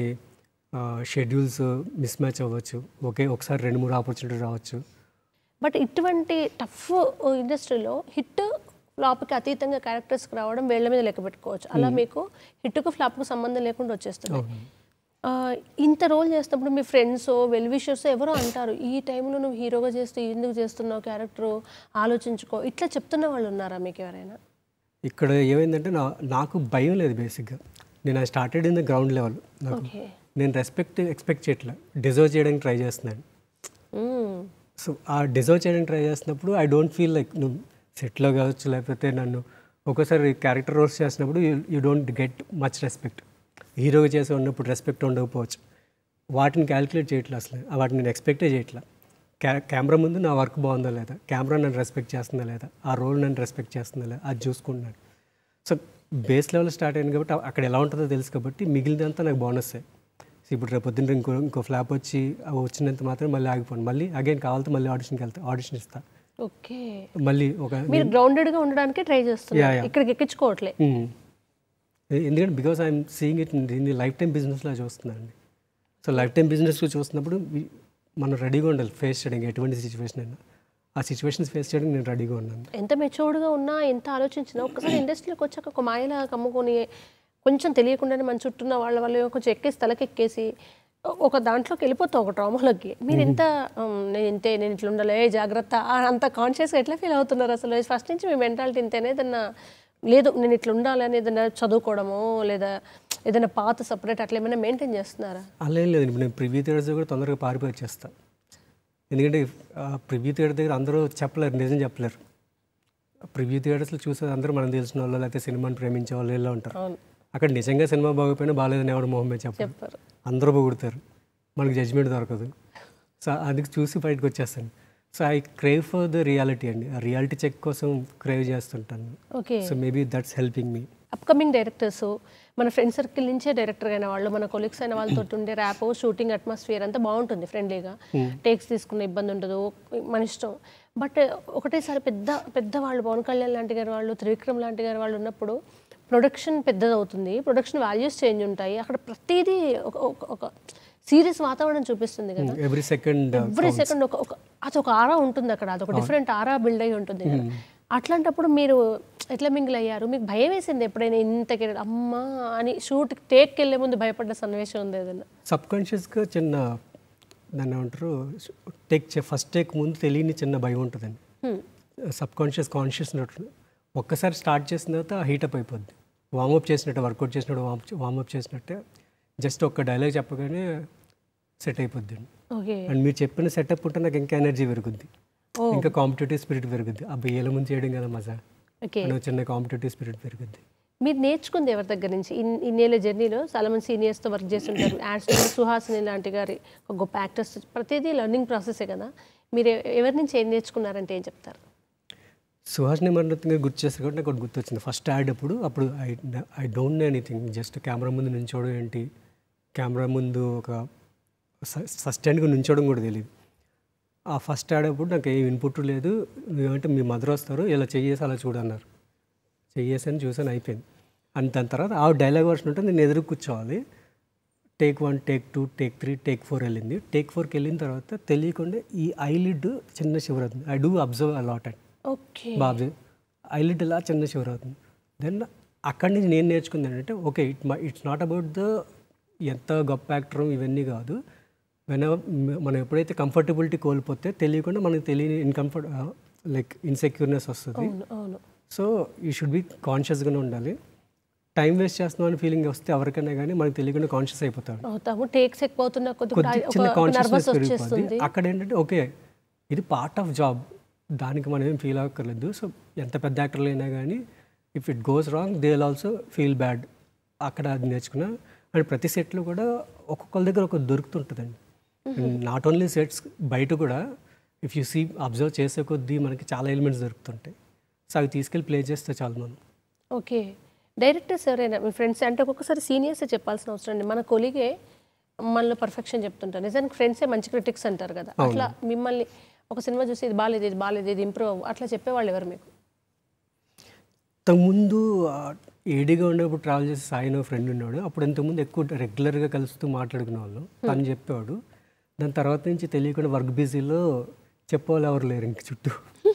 షెడ్యూల్స్ మిస్ మ్యాచ్ అవ్వచ్చు ఒకే ఒకసారి రెండు మూడు ఆపర్చునిటీ రావచ్చు బట్ ఇటువంటి టఫ్ ఇండస్ట్రీలో హిట్ ఫ్లాప్కి అతీతంగా క్యారెక్టర్స్కి రావడం వేళ్ల మీద లెక్క పెట్టుకోవచ్చు అలా మీకు హిట్కు ఫ్లాప్కు సంబంధం లేకుండా వచ్చేస్తుంది ఆ, ఇంత రోల్ చేస్తున్నప్పుడు మీ ఫ్రెండ్స్ వెల్ విషర్స్ ఎవరో అంటారు ఈ టైంలో నువ్వు హీరోగా చేస్తూ ఎందుకు చేస్తున్నావు క్యారెక్టర్ ఆలోచించుకో ఇట్లా చెప్తున్న వాళ్ళు ఉన్నారా మీకు ఎవరైనా ఇక్కడ ఏమైందంటే నా నాకు భయం లేదు బేసిక్గా నేను I started in the ground level నాకు ఓకే నేను రెస్పెక్ట్ ఎక్స్పెక్ట్ చేయట్లే డిజర్వ్ చేయడానికి ట్రై చేస్తున్నాను సో ఆ డిజర్వ్ చేయడానికి ట్రై చేస్తున్నప్పుడు ఐ డోంట్ ఫీల్ లైక్ నువ్వు సెట్లో కావచ్చు లేకపోతే నన్ను ఒక్కోసారి క్యారెక్టర్ రోల్స్ చేసినప్పుడు you don't get much respect హీరోగా చేసి ఉన్నప్పుడు రెస్పెక్ట్ ఉండకపోవచ్చు వాటిని క్యాలిక్యులేట్ చేయట్లే అసలు ఆ వాటిని నేను ఎక్స్పెక్టే చేయట్లే కె కెమెరా ముందు నా వర్క్ బాగుందా లేదా కెమెరా నన్ను రెస్పెక్ట్ చేస్తుందా లేదా ఆ రోల్ నన్ను రెస్పెక్ట్ చేస్తుందా లేదా అది చూసుకుంటున్నాను సో బేస్ లెవెల్ స్టార్ట్ అయింది కాబట్టి అక్కడ ఎలా ఉంటుందో తెలుసు కాబట్టి మిగిలినంతా నాకు బోనస్ ఇప్పుడు రేపు పొద్దున్న ఇంకో ఇంకో ఫ్లాప్ వచ్చి అవి వచ్చినంత మాత్రం మళ్ళీ ఆగిపోను మళ్ళీ అగైన్ కావాలంటే మళ్ళీ ఆడిషన్కి వెళ్తా ఆడిషన్ ఇస్తా ఓకే మళ్ళీ ఒక మీరు గ్రౌండెడ్గా ఉండడానికి ట్రై చేస్తున్నారు yeah. ఇక్కడికి ఎక్కించుకోవట్లే మ్మ్. ఎందుకంటే బికాస్ ఐఎమ్ సీయింగ్ ఇట్ దీన్ని లైఫ్ టైం బిజినెస్లా చూస్తున్నాను సో లైఫ్ టైం బిజినెస్ చూస్తున్నప్పుడు మనం రెడీగా ఉండాలి ఫేస్ చేయడానికి ఎటువంటి సిచ్యువేషన్ అయినా ఆ సిచ్యువేషన్స్ ఫేస్ చేయడానికి నేను రెడీగా ఉన్నాను ఎంత మెచ్యూర్డ్గా ఉన్నా ఎంత ఆలోచించినా ఒక్కసారి ఇండస్ట్రీలోకి వచ్చాక ఒక మాయలా కమ్ముకొని కొంచెం తెలియకుండానే మన చుట్టూ ఉన్న వాళ్ళ వల్ల కొంచెం ఎక్కేసి తలకెక్కేసి ఒక దాంట్లోకి వెళ్ళిపోతాం ఒక ట్రామాలోకి మీరు ఎంత "ఉమ్, నేను ఇంతే నేను ఇట్లా ఉండాలి ఏ జాగ్రత్త అని అంత కాన్షియస్గా ఎట్లా ఫీల్ అవుతున్నారు అసలు ఫస్ట్ నుంచి మీ మెంటాలిటీ ఇంతేనే ఏదన్నా లేదు నేను ఇట్లా ఉండాలి అని ఏదైనా చదువుకోవడమో లేదా ఏదైనా పాత సపరేట్ అట్లా ఏమైనా మెయింటైన్ చేస్తున్నారా అలా ఏం లేదు ఇప్పుడు నేను ప్రివ్యూ థియేటర్స్ కూడా తొందరగా పారిపోయి వచ్చేస్తాను ఎందుకంటే ప్రివ్యూ థియేటర్ దగ్గర అందరూ చెప్పలేరు నిజం చెప్పలేరు ప్రివ్యూ థియేటర్స్లో చూసేది అందరూ మనం తెలిసిన వాళ్ళు లేకపోతే సినిమాని ప్రేమించే వాళ్ళు ఇలా ఉంటారు అవును అక్కడ నిజంగా సినిమా బాగోపోయినా బాగాలేదని ఎవరు మొహం మీద చెప్పరు చెప్పారు అందరూ పొగుడుతారు మనకి జడ్జ్మెంట్ దొరకదు సో అది చూసి బయటకు వచ్చేస్తాను so I crave for the reality అండి ఆ రియాలిటీ చెక్ కోసం క్రేవ్ చేస్తుంటాను okay so maybe that's helping me upcoming directors మన ఫ్రెండ్ సర్కిల్ నుంచే డైరెక్టర్ అయిన వాళ్ళు మన కొలీగ్స్ అయిన వాళ్ళతో ఉండే ర్యాప్ షూటింగ్ అట్మాస్ఫియర్ అంతా బాగుంటుంది ఫ్రెండ్లీగా టేక్స్ తీసుకునే ఇబ్బంది ఉండదు మన ఇష్టం బట్ ఒకటేసారి పెద్ద పెద్ద వాళ్ళు పవన్ కళ్యాణ్ లాంటి గారి వాళ్ళు త్రివిక్రమ్ లాంటి గారి వాళ్ళు ఉన్నప్పుడు ప్రొడక్షన్ పెద్దది అవుతుంది ప్రొడక్షన్ వాల్యూస్ చేంజ్ ఉంటాయి అక్కడ ప్రతిదీ ఒక ఒక- ఒక సీరియస్ వాతావరణం చూపిస్తుంది కదా ఎవ్రీ సెకండ్ ఎవ్రీ సెకండ్ ఒక ఒక అది ఒక ఆరా ఉంటుంది అక్కడ అది ఒక డిఫరెంట్ ఆరా బిల్డ్ అయి ఉంటుంది కదా. అట్లాంటప్పుడు మీరు ఎట్లా మింగిల్ అయ్యారు మీకు భయం వేసింది ఎప్పుడైనా ఇంతకి అమ్మా అని షూట్ టేక్కి వెళ్ళే ముందు భయపడ్డ సన్నివేశం ఉంది ఏదైనా సబ్ కాన్షియస్గా చిన్న దాన్ని ఏమంటారు టేక్ ఫస్ట్ టేక్ ముందు తెలియని చిన్న భయం ఉంటుందండి సబ్ కాన్షియస్ కాన్షియస్ ఒక్కసారి స్టార్ట్ చేసిన తర్వాత హీటప్ అయిపోద్ది వార్మప్ చేసినట్టే వర్కౌట్ చేసినట్టు వార్మప్ చేసినట్టే జస్ట్ ఒక్క డైలాగ్ చెప్పగానే సెట్ అయిపోద్ది ఓకే అండ్ మీరు చెప్పిన సెటప్ ఉంటే నాకు ఇంకా ఎనర్జీ పెరుగుద్ది ఇంకా కాంపిటేటివ్ స్పిరిట్ పెరుగుద్ది అబ్బాయి ఏళ్ళ ముందు చేయడం కదా మజా ఓకే అని ఒక చిన్న కాంపిటేటివ్ స్పిరిట్ పెరుగుద్ది మీరు నేర్చుకుంది ఎవరి దగ్గర నుంచి ఇన్ ఇన్నేళ్ళ జర్నీలో చాలా మంది సీనియర్స్తో వర్క్ చేస్తుంటారు యాడ్స్ సుహాసిని లాంటి గారి ఒక గొప్ప యాక్టర్స్ ప్రతిదీ లెర్నింగ్ ప్రాసెసే కదా మీరు ఎ- ఎవరి నుంచి ఏం నేర్చుకున్నారంటే ఏం చెప్తారు సుహాసిని మరణత్గా గుర్తు చేస్తే కూడా నాకు ఒకటి గుర్తొచ్చింది ఫస్ట్ యాడ్ అప్పుడు అప్పుడు I I don't know anything just camera ముందు నుంచోవడం ఏంటి కెమెరా ముందు ఒక సస్టైన్గా నుంచోవడం కూడా తెలియదు ఆ ఫస్ట్ యాడ్ అప్పుడు నాకు ఏం ఇన్పుట్ లేదు అంటే మీ మదర్ వస్తారు ఇలా చెయ్యేసి అలా చూడన్నారు చెయ్యేసి అని చూసాను అయిపోయింది అండ్ దాని తర్వాత ఆ డైలాగ్ వర్షన్ ఉంటే నేను ఎదురు కూర్చోవాలి take one take two take three take four వెళ్ళింది టేక్ ఫోర్కి వెళ్ళిన తర్వాత తెలియకుండా ఈ ఐలిడ్ చిన్న షివర్ అవుతుంది I do observe a lot and okay బాబు ఐలిడ్ ఇలా చిన్న షివర్ అవుతుంది దెన్ అక్కడి నుంచి నేను నేర్చుకుంది ఏంటంటే okay it it's not about the ఎంత గొప్ప యాక్టర్ ఇవన్నీ కాదు వెన మనం ఎప్పుడైతే కంఫర్టబిలిటీ కోల్పోతే తెలియకుండా మనకు తెలియని ఇన్కంఫర్ట్ లైక్ ఇన్సెక్యూర్నెస్ వస్తుంది అవును అవును సో యూ షుడ్ బి కాన్షియస్గానే ఉండాలి టైం వేస్ట్ చేస్తున్నాం అని ఫీలింగ్ వస్తే ఎవరికైనా కానీ మనకు తెలియకుండా కాన్షియస్ అయిపోతాడు అవుతాము టేక్స్ ఎక్కువ అవుతున్న కొద్ది కొద్ది చిన్న నర్వస్ కాన్షియస్నెస్ పెరిగిపోద్ది వచ్చేస్తుంది అక్కడ ఏంటంటే ఓకే ఇది పార్ట్ ఆఫ్ జాబ్ దానికి మనం ఏం ఫీల్ అవ్వక్కర్లేదు సో ఎంత పెద్ద యాక్టర్లు అయినా కానీ if it goes wrong they will also feel bad అక్కడ అది నేర్చుకున్నా అండ్ ప్రతి సెట్లో కూడా ఒక్కొక్కరి దగ్గర ఒక దొరుకుతుంటుందండి నాట్ ఓన్లీ సెట్స్ బయట కూడా ఇఫ్ యూ సీ అబ్జర్వ్ చేసే కొద్దీ మనకి చాలా ఎలిమెంట్స్ దొరుకుతుంటాయి సో అవి తీసుకెళ్ళి ప్లే చేస్తే చాలు మనం ఓకే డైరెక్టర్స్ ఎవరైనా మీ ఫ్రెండ్స్ అంటే ఒక్కొక్కసారి సీనియర్సే చెప్పాల్సిన అవసరం అండి మన కొలిగే మనలో పర్ఫెక్షన్ చెప్తుంటారు నిజానికి ఫ్రెండ్సే మంచి క్రిటిక్స్ అంటారు కదా అట్లా మిమ్మల్ని ఒక సినిమా చూసి ఇది బాగాలేదు ఇది బాగాలేదు ఇది ఇంప్రూవ్ అవ్వు అట్లా చెప్పేవాళ్ళు ఎవరు మీకు ఇంతకుముందు ఆ, ఏడీగా ఉండేప్పుడు ట్రావెల్ చేసి సాయిన ఫ్రెండ్ ఉన్నాడు అప్పుడు ఇంతకుముందు ఎక్కువ రెగ్యులర్గా కలుస్తూ మాట్లాడుకునే వాళ్ళు తను చెప్పేవాడు దాని తర్వాత నుంచి తెలియకుండా వర్క్ బిజీలో చెప్పేవాళ్ళు ఎవరు లేరు ఇంక చుట్టూ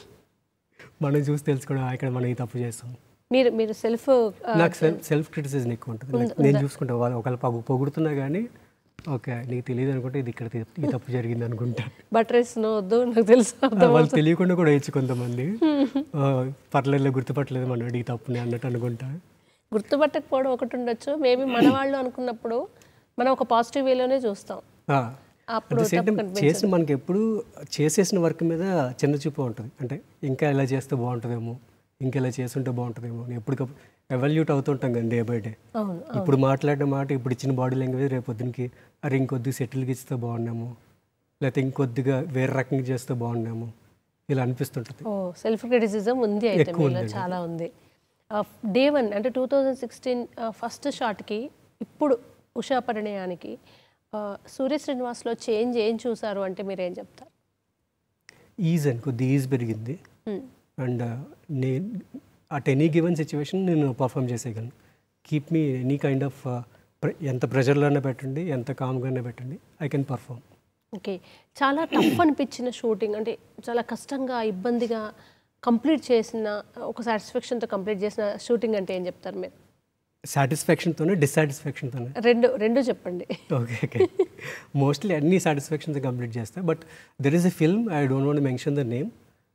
మనం చూసి తెలుసుకోవడం "ఆ, ఇక్కడ మనం ఈ తప్పు చేస్తాం మీరు మీరు సెల్ఫ్ నాకు సెల్ఫ్ సెల్ఫ్ క్రిటిసిజం ఎక్కువ ఉంటుంది Like, నేను చూసుకుంటా వాళ్ళు ఒకవేళ పగు పొగుడుతున్నా కానీ ఓకే నీకు తెలియదు అనుకుంటే ఇది ఇక్కడ తి- ఈ తప్పు జరిగింది అనుకుంటా బట్రెస్ వద్దు నాకు తెలుసు ఆ, వాళ్ళు తెలియకుండా కూడా వేయచ్చు కొంతమంది ఆ, పర్లేదు గుర్తుపట్టలేదు మన ఈ తప్పుని అన్నట్టు అనుకుంటా గుర్తుపట్టకపోవడం ఒకటి ఉండొచ్చు మేబీ మన వాళ్ళు అనుకున్నప్పుడు మనం ఒక పాజిటివ్ వేలోనే చూస్తాం అప్పుడు అట్ సేమ్ టైం చేసి మనకి ఎప్పుడు చేసేసిన వర్క్ మీద చిన్న చూపు ఉంటుంది అంటే ఇంకా ఇలా చేస్తే బాగుంటుందేమో ఇంకా ఇలా చేస్తుంటే బాగుంటుందేమో అని ఎప్పటికప్పుడు ఎవాల్యూట్ అవుతుంటాం కదా డే బై డే అవును ఇప్పుడు మాట్లాడిన మాట ఇప్పుడు ఇచ్చిన బాడీ లాంగ్వేజ్ రేపు పొద్దునకి అరే ఇంకొద్దిగా సెటిల్గా ఇస్తే బాగున్నాము లేకపోతే ఇంకొద్దిగా వేరే రకంగా చేస్తే బాగున్నాము ఇలా అనిపిస్తుంటుంది ఓ సెల్ఫ్ క్రిటిసిజం ఉంది అయితే మీలో చాలా ఉంది డే వన్ అంటే టూ థౌజండ్ సిక్స్టీన్ ఫస్ట్ షాట్కి ఇప్పుడు ఉషా పరిణయానికి ఆ, సూర్య శ్రీనివాస్లో చేంజ్ ఏం చూసారు అంటే మీరు ఏం చెప్తారు ఈజ్ అని కొద్ది ఈజ్ పెరిగింది Hmm. అండ్ నేను అట్ ఎనీ గివెన్ సిచ్యువేషన్ నేను పర్ఫామ్ చేసేయగలను keep me any kind of ఎంత ప్రెషర్లోనే పెట్టండి ఎంత కామ్గానే పెట్టండి ఐ కెన్ పర్ఫామ్ ఓకే చాలా టఫ్ అనిపించిన షూటింగ్ అంటే చాలా కష్టంగా ఇబ్బందిగా కంప్లీట్ చేసిన ఒక సాటిస్ఫాక్షన్తో కంప్లీట్ చేసిన షూటింగ్ అంటే ఏం చెప్తారు మీరు సాటిస్ఫాక్షన్తోనే డిస్సాటిస్ఫాక్షన్తోనే రెండు రెండు చెప్పండి ఓకే ఓకే మోస్ట్లీ అన్ని సాటిస్ఫాక్షన్స్ కంప్లీట్ చేస్తా but there is a film I don't want mention the name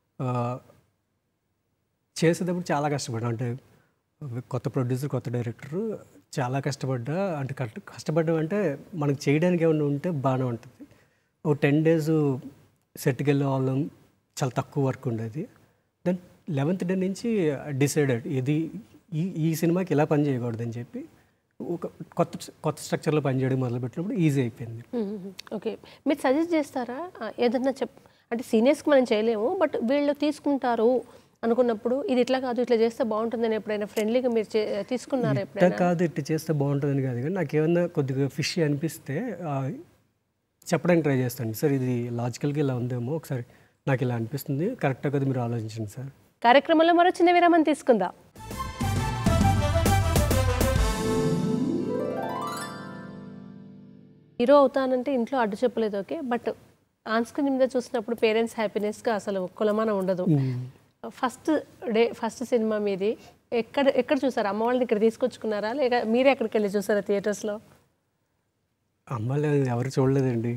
చేసేటప్పుడు చాలా కష్టపడ్డా అంటే కొత్త ప్రొడ్యూసర్ కొత్త డైరెక్టర్ చాలా కష్టపడ్డా అంటే కష్ట- కష్టపడ్డం అంటే మనకు చేయడానికి ఏమైనా ఉంటే బాగానే ఉంటుంది ఒక టెన్ డేస్ సెట్కి వెళ్ళే వాళ్ళం చాలా తక్కువ వర్క్ ఉండేది దెన్ లెవెంత్ డే నుంచి డిసైడెడ్ ఇది ఈ ఈ సినిమాకి ఇలా పని చేయకూడదని చెప్పి ఒక కొత్త కొత్త స్ట్రక్చర్లో పనిచేయడం మొదలుపెట్టినప్పుడు ఈజీ అయిపోయింది ఓకే మీరు సజెస్ట్ చేస్తారా ఆ, ఏదన్నా చెప్ అంటే సీనియర్స్కి మనం చేయలేము బట్ వీళ్ళు తీసుకుంటారు అనుకున్నప్పుడు ఇది ఇట్లా కాదు ఇట్లా చేస్తే బాగుంటుందని ఎప్పుడైనా ఫ్రెండ్లీగా మీరు చే- తీసుకున్నారా ఇట్ట ఎప్పుడైనా కాదు ఇట్ట చేస్తే బాగుంటుందని కాదు కానీ నాకు ఏమన్నా కొద్దిగా ఫిష్ అనిపిస్తే ఆ, చెప్పడానికి ట్రై చేస్తాను సార్ ఇది లాజికల్గా ఇలా ఉందేమో ఒకసారి నాకు ఇలా అనిపిస్తుంది కరెక్ట్గా కదా మీరు ఆలోచించండి సార్ కార్యక్రమంలో మరో చిన్న విరామం తీసుకుందాం హీరో అవుతానంటే ఇంట్లో అడ్డు చెప్పలేదు ఓకే బట్ ఆన్ స్క్రీన్ మీద చూసినప్పుడు పేరెంట్స్ హ్యాపీనెస్గా అసలు కులమానం ఉండదు ఫస్ట్ డే ఫస్ట్ సినిమా మీది ఎక్కడ ఎక్కడ చూసారు అమ్మ వాళ్ళని ఇక్కడ తీసుకొచ్చుకున్నారా లేక మీరే ఎక్కడికి వెళ్ళి చూసారా థియేటర్స్లో అమ్మాయిలు ఎవరు చూడలేదండి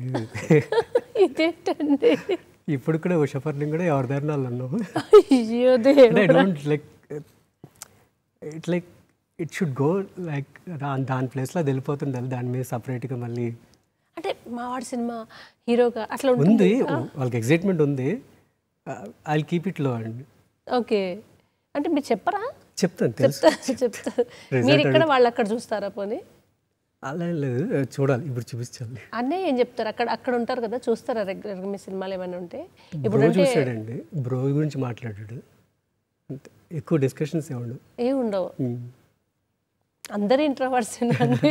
ఇదేంటండి ఇప్పుడు కూడా ఉషపర్ణం కూడా ఎవరి దారిన వాళ్ళు ఉన్నాము అయ్యో దేవుడా. I don't like it like it should go like దాని దాని ప్లేస్లో అది వెళ్ళిపోతుండాలి దాని మీద సపరేట్గా మళ్ళీ అంటే మావాడి సినిమా హీరోగా అట్లా ఉంటుంది ఉంది వాళ్ళకి ఎగ్జైట్మెంట్ ఉంది ఐ కీప్ ఇట్ లో అండి ఓకే అంటే మీరు చెప్పరా చెప్తాను తెలుసు చెప్తారు చెప్తారు మీరు ఇక్కడ వాళ్ళు అక్కడ చూస్తారా పోనీ అలా ఏం లేదు చూడాలి ఇప్పుడు చూపించాలి అన్నయ్య ఏం చెప్తారు అక్కడ అక్కడ ఉంటారు కదా చూస్తారా రెగ్యులర్గా మీ సినిమాలు ఏమైనా ఉంటే ఇప్పుడు బ్రో అంటే చూసాడండి బ్రో గురించి మాట్లాడాడు అంతే ఎక్కువ డిస్కషన్స్ ఏమండు ఏ ఉండవు అందరు ఇంట్రోవర్ట్స్ అండి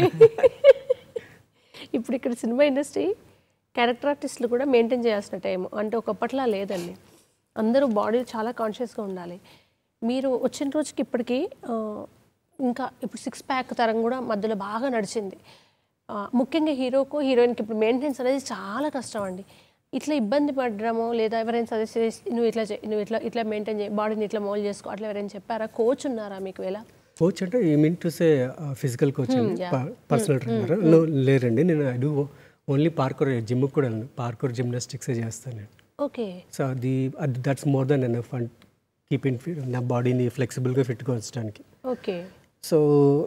ఇప్పుడు ఇక్కడ సినిమా ఇండస్ట్రీ క్యారెక్టర్ ఆర్టిస్టులు కూడా మెయింటైన్ చేయాల్సిన టైం అంటే ఒకప్పట్లా లేదండి అందరూ బాడీ చాలా కాన్షియస్గా ఉండాలి మీరు వచ్చిన రోజుకి ఇప్పటికీ ఆ, ఇంకా ఇప్పుడు సిక్స్ ప్యాక్ తరం కూడా మధ్యలో బాగా నడిచింది ఆ, ముఖ్యంగా హీరోకు హీరోయిన్కి ఇప్పుడు మెయింటెనెన్స్ అనేది చాలా కష్టం అండి ఇట్లా ఇబ్బంది పడడమో లేదా ఎవరైనా సజెస్ట్ చేసి నువ్వు ఇట్లా చేయి నువ్వు ఇట్లా ఇట్లా మెయింటైన్ చేయి బాడీని ఇట్లా మోల్ చేసుకో అట్లా ఎవరైనా చెప్పారా కోచ్ ఉన్నారా మీకు ఎలా కోచ్ అంటే ఈ mean to say physical coach అండి పర్సనల్ ట్రైనర్ నో లేరండి నేను ఐ డూ ఓన్లీ పార్కర్ జిమ్కి కూడా వెళ్ళను పార్కర్ జిమ్నాస్టిక్స్ చేస్తాను నేను ఓకే సో అది అది that's more then enough and keep in నా బాడీని ఫ్లెక్సిబుల్గా ఫిట్గా ఉంచడానికి ఓకే సో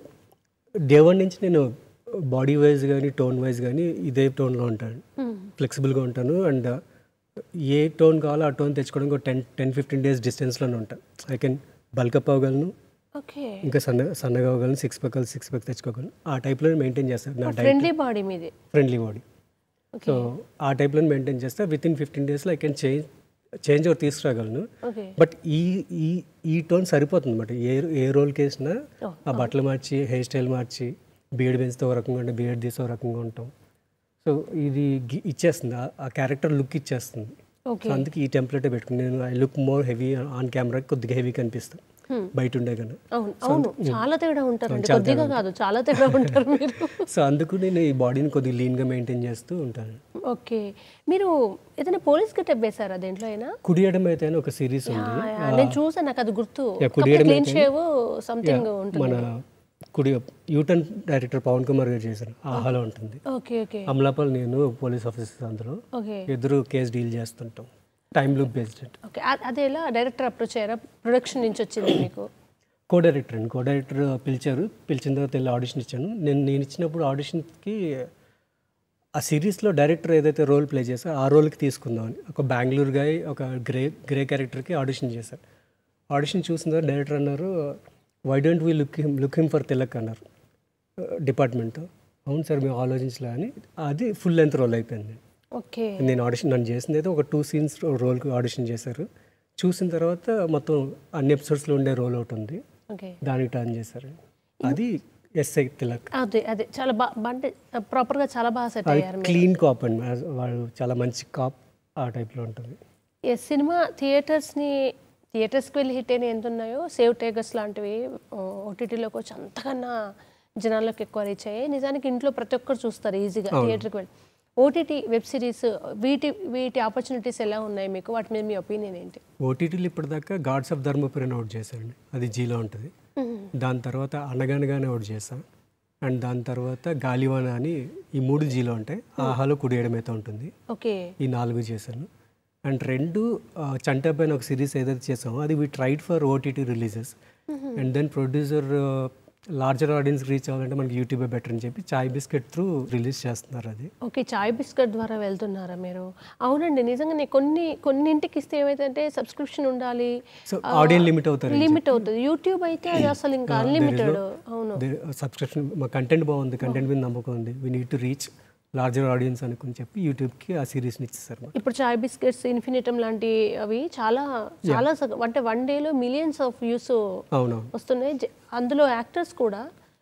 డే వన్ నుంచి నేను బాడీ వైజ్ కానీ టోన్ వైజ్ కానీ ఇదే టోన్లో ఉంటాను ఫ్లెక్సిబుల్గా ఉంటాను అండ్ ఏ టోన్ కావాలో ఆ టోన్ తెచ్చుకోవడానికి ఒక టెన్ టెన్ ఫిఫ్టీన్ డేస్ డిస్టెన్స్లోనే ఉంటాను ఐ కెన్ బల్కప్ అవ్వగలను ఓకే ఇంకా సన్న సన్నగా అవ్వగలను సిక్స్ ప్యాక్ సిక్స్ ప్యాక్ తెచ్చుకోగలను ఆ టైప్లో మెయింటైన్ చేస్తాను నా డైట్ ఫ్రెండ్లీ బాడీ మీది ఫ్రెండ్లీ బాడీ సో ఆ టైప్లో మెయింటైన్ చేస్తే విత్ ఇన్ ఫిఫ్టీన్ డేస్లో ఐ కెన్ చేంజ్ చేంజ్ ఒకటి తీసుకురాగలను ఓకే బట్ ఈ ఈ ఈ టోన్ సరిపోతుంది అనమాట ఏ ఏ రోల్కి వేసినా ఆ బట్టలు మార్చి హెయిర్ స్టైల్ మార్చి బియర్డ్ పెంచితే ఒక రకంగా ఉంటాం బియర్డ్ తీస్తే ఒక రకంగా ఉంటాం సో ఇది గి- ఇచ్చేస్తుంది ఆ- ఆ క్యారెక్టర్ లుక్ ఇచ్చేస్తుంది ఓకే సో అందుకే ఈ టెంప్లెటే పెట్టుకుని నేను I look more heavy on camera కొద్దిగా హెవీ కనిపిస్తాను బయట ఉండే కన్నా అవును అవును చాలా తేడా ఉంటారండి కొద్దిగా కాదు చాలా తేడా ఉంటారు మీరు సో అందుకు నేను ఈ బాడీని కొద్దిగా లీన్గా మెయింటైన్ చేస్తూ ఉంటాను ఓకే మీరు ఏదైనా పోలీస్ గెటప్ వేశారా దేంట్లో అయినా కుడి ఎడమ అయితే అని ఒక సిరీస్ ఉంది ఆ, నేను చూసాను నాకు అది గుర్తు యా, కుడి ఎడమ క్లీన్ షేవ్ సంథింగ్ ఉంటుంది మన కుడి యూటర్న్ డైరెక్టర్ పవన్ కుమార్ గారు చేశారు ఆహాలో ఉంటుంది ఓకే ఓకే అమలాపాల్ నేను పోలీస్ ఆఫీసర్ అందులో ఓకే ఇద్దరు కేసు డీల్ చేస్తుంటాం టైం లూప్ బేస్డ్ ఓకే అ- అది ఎలా డైరెక్టర్ అప్రోచ్ అయ్యారా ప్రొడక్షన్ నుంచి వచ్చింది మీకు కో డైరెక్టర్ అండి కో డైరెక్టర్ పిలిచారు పిలిచిన తర్వాత వెళ్ళి ఆడిషన్ ఇచ్చాను నేను నేను ఇచ్చినప్పుడు ఆడిషన్కి ఆ సిరీస్లో డైరెక్టర్ ఏదైతే రోల్ ప్లే చేశారో ఆ రోల్కి తీసుకుందామని ఒక బెంగళూరు గాయ ఒక గ్రే గ్రే క్యారెక్టర్కి ఆడిషన్ చేశారు ఆడిషన్ చూసిన తర్వాత డైరెక్టర్ అన్నారు why don't we look him look him for Tilak అన్నారు డిపార్ట్మెంట్ అవును సార్ మేము ఆలోచించలే అని అది ఫుల్ లెంత్ రోల్ అయిపోయింది ఓకే నేను ఆడిషన్ నన్ను చేసింది అయితే ఒక టూ సీన్స్ రోల్కి ఆడిషన్ చేశారు చూసిన తర్వాత మొత్తం అన్ని ఎపిసోడ్స్లో ఉండే రోల్ ఒకటి ఉంది ఓకే దానికి టర్న్ చేశారు అది ఎస్ఐ తిలక్ అదే అదే చాలా బాగా అంటే ప్రాపర్గా చాలా బాగా సెట్ అది అయ్యారు క్లీన్ కాప్ అండి వాళ్ళు చాలా మంచి కాప్ ఆ టైప్లో ఉంటుంది ఈ సినిమా థియేటర్స్ని థియేటర్స్కి వెళ్ళి హిట్ అయిన ఎంత ఉన్నాయో సేవ్ టేగర్స్ లాంటివి ఓటీటీలోకి వచ్చి అంతకన్నా జనాల్లోకి ఎక్కువ రీచ్ అయ్యాయి నిజానికి ఇంట్లో ప్రతి ఒక్కరు చూస్తారు ఈజీగా థియేటర్కి వెళ్ళి ఓటీటీ వెబ్ సిరీస్ వీటి వీటి ఆపర్చునిటీస్ ఎలా ఉన్నాయి మీకు వాటి మీద మీ ఒపీనియన్ ఏంటి ఓటీటీలు ఇప్పటిదాకా గాడ్స్ ఆఫ్ ధర్మపురి అని అవుట్ చేశానండి అది జీలో ఉంటుంది దాని తర్వాత అనగనగానే అవుట్ చేశాను అండ్ దాని తర్వాత గాలివాన అని ఈ మూడు జీలో ఉంటాయి ఆహాలో కుడియడమైతే ఉంటుంది ఓకే ఈ నాలుగు చేశాను అండ్ రెండు చంటాపై ఒక సిరీస్ ఏదైతే చేసామో అది we tried for OTT releases and then producer larger audience reach అవ్వాలంటే మనకి యూట్యూబే బెటర్ అని చెప్పి చాయ్ బిస్కెట్ త్రూ రిలీజ్ చేస్తున్నారు అది ఓకే చాయ్ బిస్కెట్ ద్వారా వెళ్తున్నారా మీరు అవునండి నిజంగానే కొన్ని కొన్నింటికి ఇస్తే ఏమైందంటే సబ్స్క్రిప్షన్ ఉండాలి సో ఆడియన్స్ లిమిట్ అవుతారు లిమిట్ అవుతుంది యూట్యూబ్ అయితే అది అసలు ఇంకా అన్లిమిటెడ్ అవును సబ్స్క్రిప్షన్ మా కంటెంట్ బాగుంది కంటెంట్ మీద నమ్మకం ఉంది we need to reach larger audience అనుకుని చెప్పి యూట్యూబ్కి ఆ సిరీస్ని ఇచ్చేసారు మాకు. ఇప్పుడు చాయ్ బిస్కెట్స్ ఇన్ఫినిటమ్ లాంటి అవి చాలా చాలా సగ- అంటే వన్ డేలో మిలియన్స్ ఆఫ్ వ్యూస్ అవునవును వస్తున్నాయి జ- అందులో యాక్టర్స్ కూడా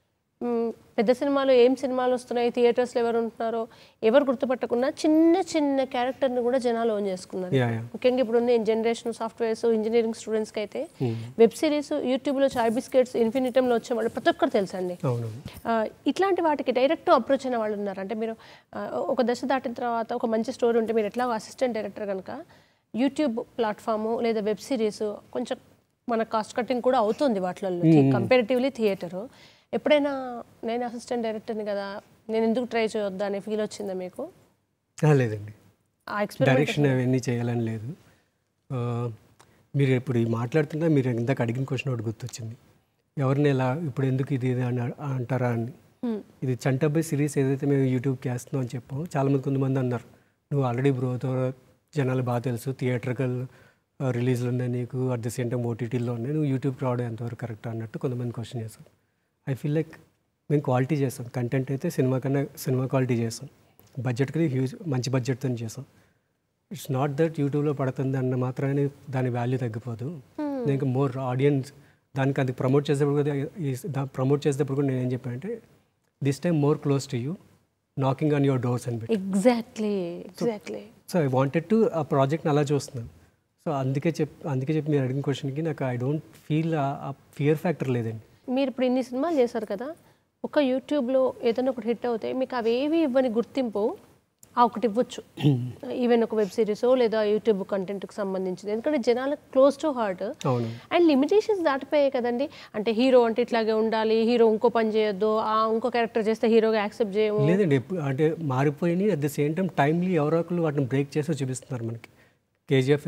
మ్, పెద్ద సినిమాలు ఏం సినిమాలు వస్తున్నాయి థియేటర్స్లో ఎవరు ఉంటున్నారో ఎవరు గుర్తుపట్టకుండా చిన్న చిన్న క్యారెక్టర్ని కూడా జనాలు ఓన్ చేసుకున్నారు యా యా ముఖ్యంగా ఇప్పుడు ఉన్న జనరేషన్ సాఫ్ట్వేర్స్ ఇంజనీరింగ్ స్టూడెంట్స్కి అయితే వెబ్ సిరీస్ యూట్యూబ్లో చాయ్ బిస్కెట్స్ ఇన్ఫినిటంలో వచ్చే వాళ్ళు ప్రతి ఒక్కరు తెలుసండి అవునవును ఆ, ఇట్లాంటి వాటికి డైరెక్ట్ అప్రోచ్ అయిన వాళ్ళు ఉన్నారు అంటే మీరు ఆ, ఒక దశ దాటిన తర్వాత ఒక మంచి స్టోరీ ఉంటే మీరు ఎట్లా అసిస్టెంట్ డైరెక్టర్ కనుక యూట్యూబ్ ప్లాట్ఫాము లేదా వెబ్ సిరీస్ కొంచెం మన కాస్ట్ కటింగ్ కూడా అవుతుంది వాటిలో కంపారిటివ్లీ థియేటరు ఎప్పుడైనా నేను అసిస్టెంట్ డైరెక్టర్ని కదా నేను ఎందుకు ట్రై చేయొద్దా అనే ఫీల్ వచ్చిందా మీకు ఆ, లేదండి ఆ ఎక్స్పెరిమెంట్ డైరెక్షన్ అవన్నీ చేయాలని లేదు ఆ, మీరు ఇప్పుడు ఈ మాట్లాడుతున్నా మీరు ఇందాక అడిగిన క్వశ్చన్ ఒకటి గుర్తొచ్చింది ఎవరిని ఎలా ఇప్పుడు ఎందుకు ఇది ఇది అని అంటారా అని ఇది చంటబ్బాయి సిరీస్ ఏదైతే మేము యూట్యూబ్కి వేస్తున్నాం అని చెప్పాము చాలామంది కొంతమంది అన్నారు నువ్వు ఆల్రెడీ బ్రోతో జనాలు బాగా తెలుసు థియేటర్కల్ రిలీజ్లు ఉన్నాయి నీకు అట్ ద సేమ్ టైం ఓటీటీలో ఉన్నాయి నువ్వు యూట్యూబ్కి రావడం ఎంతవరకు కరెక్ట్ అన్నట్టు కొంతమంది క్వశ్చన్ చేశారు ఐ ఫీల్ లైక్ మేము క్వాలిటీ చేస్తాం కంటెంట్ అయితే సినిమా కన్నా సినిమా క్వాలిటీ చేస్తాం బడ్జెట్కి హ్యూజ్ మంచి బడ్జెట్తో చేసాం ఇట్స్ నాట్ దట్ యూట్యూబ్లో పడుతుంది అన్న మాత్రమే దాని వాల్యూ తగ్గిపోదు ఇంకా మోర్ ఆడియన్స్ దానికి అది ప్రమోట్ చేసేటప్పుడు కూడా ప్రమోట్ చేసేటప్పుడు కూడా నేను ఏం చెప్పానంటే this time more close to you knocking on your doors అని పెట్టి exactly exactly so I wanted to ఆ ప్రాజెక్ట్ని అలా చూస్తున్నాను సో అందుకే చెప్ అందుకే చెప్పి మీరు అడిగిన క్వశ్చన్కి నాకు ఐ డోంట్ ఫీల్ ఆ ఫియర్ ఫ్యాక్టర్ లేదండి మీరు ఇప్పుడు ఇన్ని సినిమాలు చేశారు కదా ఒక యూట్యూబ్లో ఏదైనా ఒకటి హిట్ అవుతాయి మీకు అవేవి ఇవ్వని గుర్తింపు ఆ ఒకటి ఇవ్వచ్చు ఈవెన్ ఒక వెబ్ సిరీసో లేదా యూట్యూబ్ కంటెంట్కి సంబంధించింది ఎందుకంటే జనాలకు క్లోజ్ టు హార్ట్ అవును అండ్ లిమిటేషన్స్ దాటిపోయాయి కదండి అంటే హీరో అంటే ఇట్లాగే ఉండాలి హీరో ఇంకో పని చేయొద్దు ఆ ఇంకో క్యారెక్టర్ చేస్తే హీరోగా యాక్సెప్ట్ చేయము లేదండి ఎప్పుడు అంటే మారిపోయినాయి at the same time timely ఎవరో ఒకరు వాటిని బ్రేక్ చేసి చూపిస్తున్నారు మనకి కేజీఎఫ్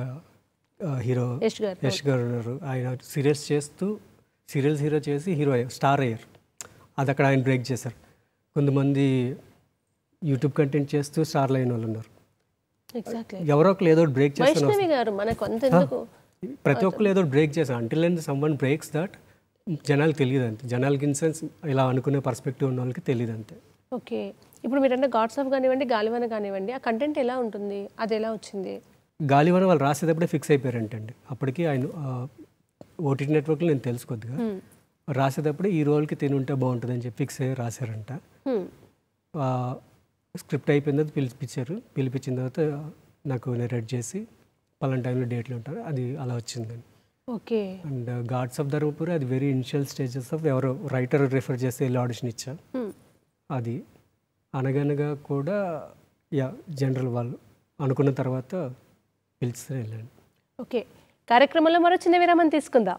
హీరో యష్ గారు యష్ గారు ఉన్నారు ఆయన సీరియల్స్ చేస్తూ సీరియల్స్ హీరో చేసి హీరో అయ్యారు స్టార్ అయ్యారు అది అక్కడ ఆయన బ్రేక్ చేశారు కొంతమంది యూట్యూబ్ కంటెంట్ చేస్తూ స్టార్లు అయిన వాళ్ళు ఉన్నారు ఎగ్జాక్ట్లీ ఎవరో ఒకరు ఏదో బ్రేక్ చేస్తారు వైష్ణవి గారు మనకు అంత ఎందుకు ప్రతి ఒక్కరు ఏదో బ్రేక్ చేశారు until and someone breaks that జనాలకు తెలియదు అంతే జనాలకి ఇన్ సెన్స్ ఇలా అనుకునే పర్స్పెక్టివ్ ఉన్న వాళ్ళకి తెలియదు అంతే ఓకే ఇప్పుడు మీరంటే గాడ్స్ ఆఫ్ కానివ్వండి గాలివన కానివ్వండి ఆ కంటెంట్ ఎలా ఉంటుంది అది ఎలా వచ్చింది గాలివన వాళ్ళు రాసేటప్పుడే ఫిక్స్ అయిపోయారంటండి అప్పటికి ఆయన ఓటీటీ నెట్వర్క్లో నేను తెలుసు కొద్దిగా రాసేటప్పుడే ఈ రోల్కి తిని ఉంటే బాగుంటుందని చెప్పి ఫిక్స్ అయ్యి రాశారంట Hmm. స్క్రిప్ట్ అయిపోయిన తర్వాత పిలిపించారు పిలిపించిన తర్వాత నాకు నేను రెడ్ చేసి పలానా టైంలో డేట్లు ఉంటారు అది అలా వచ్చిందండి okay and gods of Dharmapuri అది వెరీ ఇనిషియల్ స్టేజెస్ ఆఫ్ ఎవరో రైటర్ రిఫర్ చేస్తే వెళ్ళి ఆడిషన్ ఇచ్చా Hmm. అది అనగనగా కూడా యా జనరల్ వాళ్ళు అనుకున్న తర్వాత పిలిస్తే వెళ్ళండి ఓకే కార్యక్రమంలో మరో చిన్న విరామం తీసుకుందాం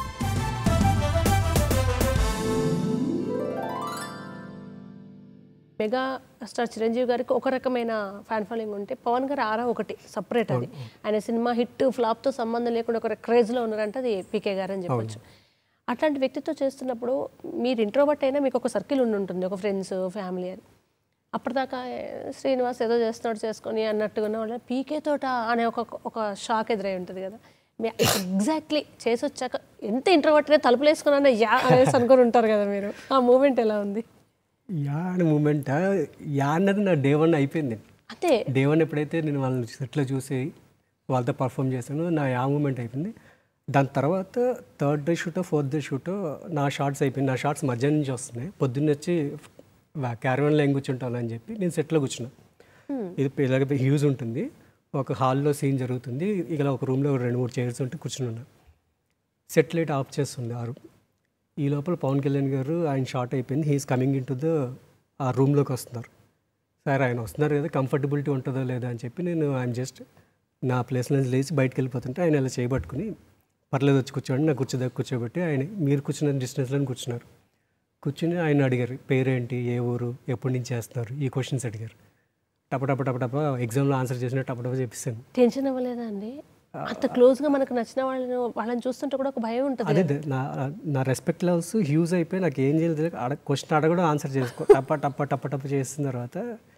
మెగా స్టార్ చిరంజీవి గారికి ఒక రకమైన ఫ్యాన్ ఫాలోయింగ్ ఉంటే పవన్ గారు ఆరా ఒకటి సపరేట్ అది ఆయన సినిమా హిట్ ఫ్లాప్తో సంబంధం లేకుండా ఒక క్రేజ్లో ఉన్నారంటే అది పీకే గారు అని చెప్పొచ్చు అట్లాంటి వ్యక్తితో చేస్తున్నప్పుడు మీరు ఇంట్రోవర్ట్ అయినా మీకు ఒక సర్కిల్ ఉండి ఉంటుంది ఒక ఫ్రెండ్స్ ఫ్యామిలీ అని అప్పటిదాకా ఏ, శ్రీనివాస్ ఏదో చేస్తున్నాడు చేసుకొని అన్నట్టుగా ఉన్న వాళ్ళు పీకే తోట అనే ఒక ఒక షాక్ ఎదురై ఉంటుంది కదా మీ ఎగ్జాక్ట్లీ చేసి వచ్చాక ఎంత ఇంట్రోవర్ట్గా తలుపులు వేసుకున్నా యా అనేసి అనుకొని ఉంటారు కదా మీరు ఆ మూమెంట్ ఎలా ఉంది యా అనే మూమెంట్ యా అన్నది నా డే వన్ అయిపోయింది అంతే డే వన్ ఎప్పుడైతే నేను వాళ్ళని సెట్లో చూసి వాళ్ళతో పర్ఫామ్ చేశాను నా యా మూమెంట్ అయిపోయింది దాని తర్వాత థర్డ్ డే షూటో ఫోర్త్ డే షూటో నా షార్ట్స్ అయిపోయింది నా షార్ట్స్ మధ్యాహ్నం నుంచి వస్తున్నాయి పొద్దున్న వచ్చి క్యారవన్లో ఏం కూర్చుంటాను అని చెప్పి నేను సెట్లో కూర్చున్నా ఇది ఇలాగ హ్యూజ్ ఉంటుంది ఒక హాల్లో సీన్ జరుగుతుంది ఇలా ఒక రూమ్లో రెండు మూడు చైర్స్ ఉంటే కూర్చుని ఉన్నా సెట్ లైట్ ఆఫ్ చేస్తుంది ఆ రూమ్ ఈ లోపల పవన్ కళ్యాణ్ గారు ఆయన షార్ట్ అయిపోయింది he's coming in to the ఆ రూమ్లోకి వస్తున్నారు సార్ ఆయన వస్తున్నారు కదా కంఫర్టబిలిటీ ఉంటుందో లేదో అని చెప్పి నేను ఆయన జస్ట్ నా ప్లేస్ నుంచి లేచి బయటకు వెళ్ళిపోతుంటే ఆయన ఇలా చేయబట్టుకుని పర్లేదు వచ్చి కూర్చోండి నాకు కూర్చోదా కూర్చోబెట్టి ఆయన మీరు కూర్చున్న డిస్టెన్స్లో కూర్చున్నారు కూర్చుని ఆయన అడిగారు పేరేంటి ఏ ఊరు ఎప్పటి నుంచి చేస్తున్నారు ఈ క్వశ్చన్స్ అడిగారు టప టప టప టప ఎగ్జామ్లో ఆన్సర్ చేసిన టప టప చెప్పిస్తాను టెన్షన్ అవ్వలేదా అండి అంత క్లోజ్గా మనకు నచ్చిన వాళ్ళని వాళ్ళని చూస్తుంటే కూడా ఒక భయం ఉంటుంది అదే దే- నా నా రెస్పెక్ట్ లెవెల్స్ హ్యూజ్ అయిపోయి నాకు ఏం చేయలేదు అడ క్వశ్చన్ అడగడం ఆన్సర్ చేసుకో టప్ప టప్ప టప్ప టప్ప చేసిన తర్వాత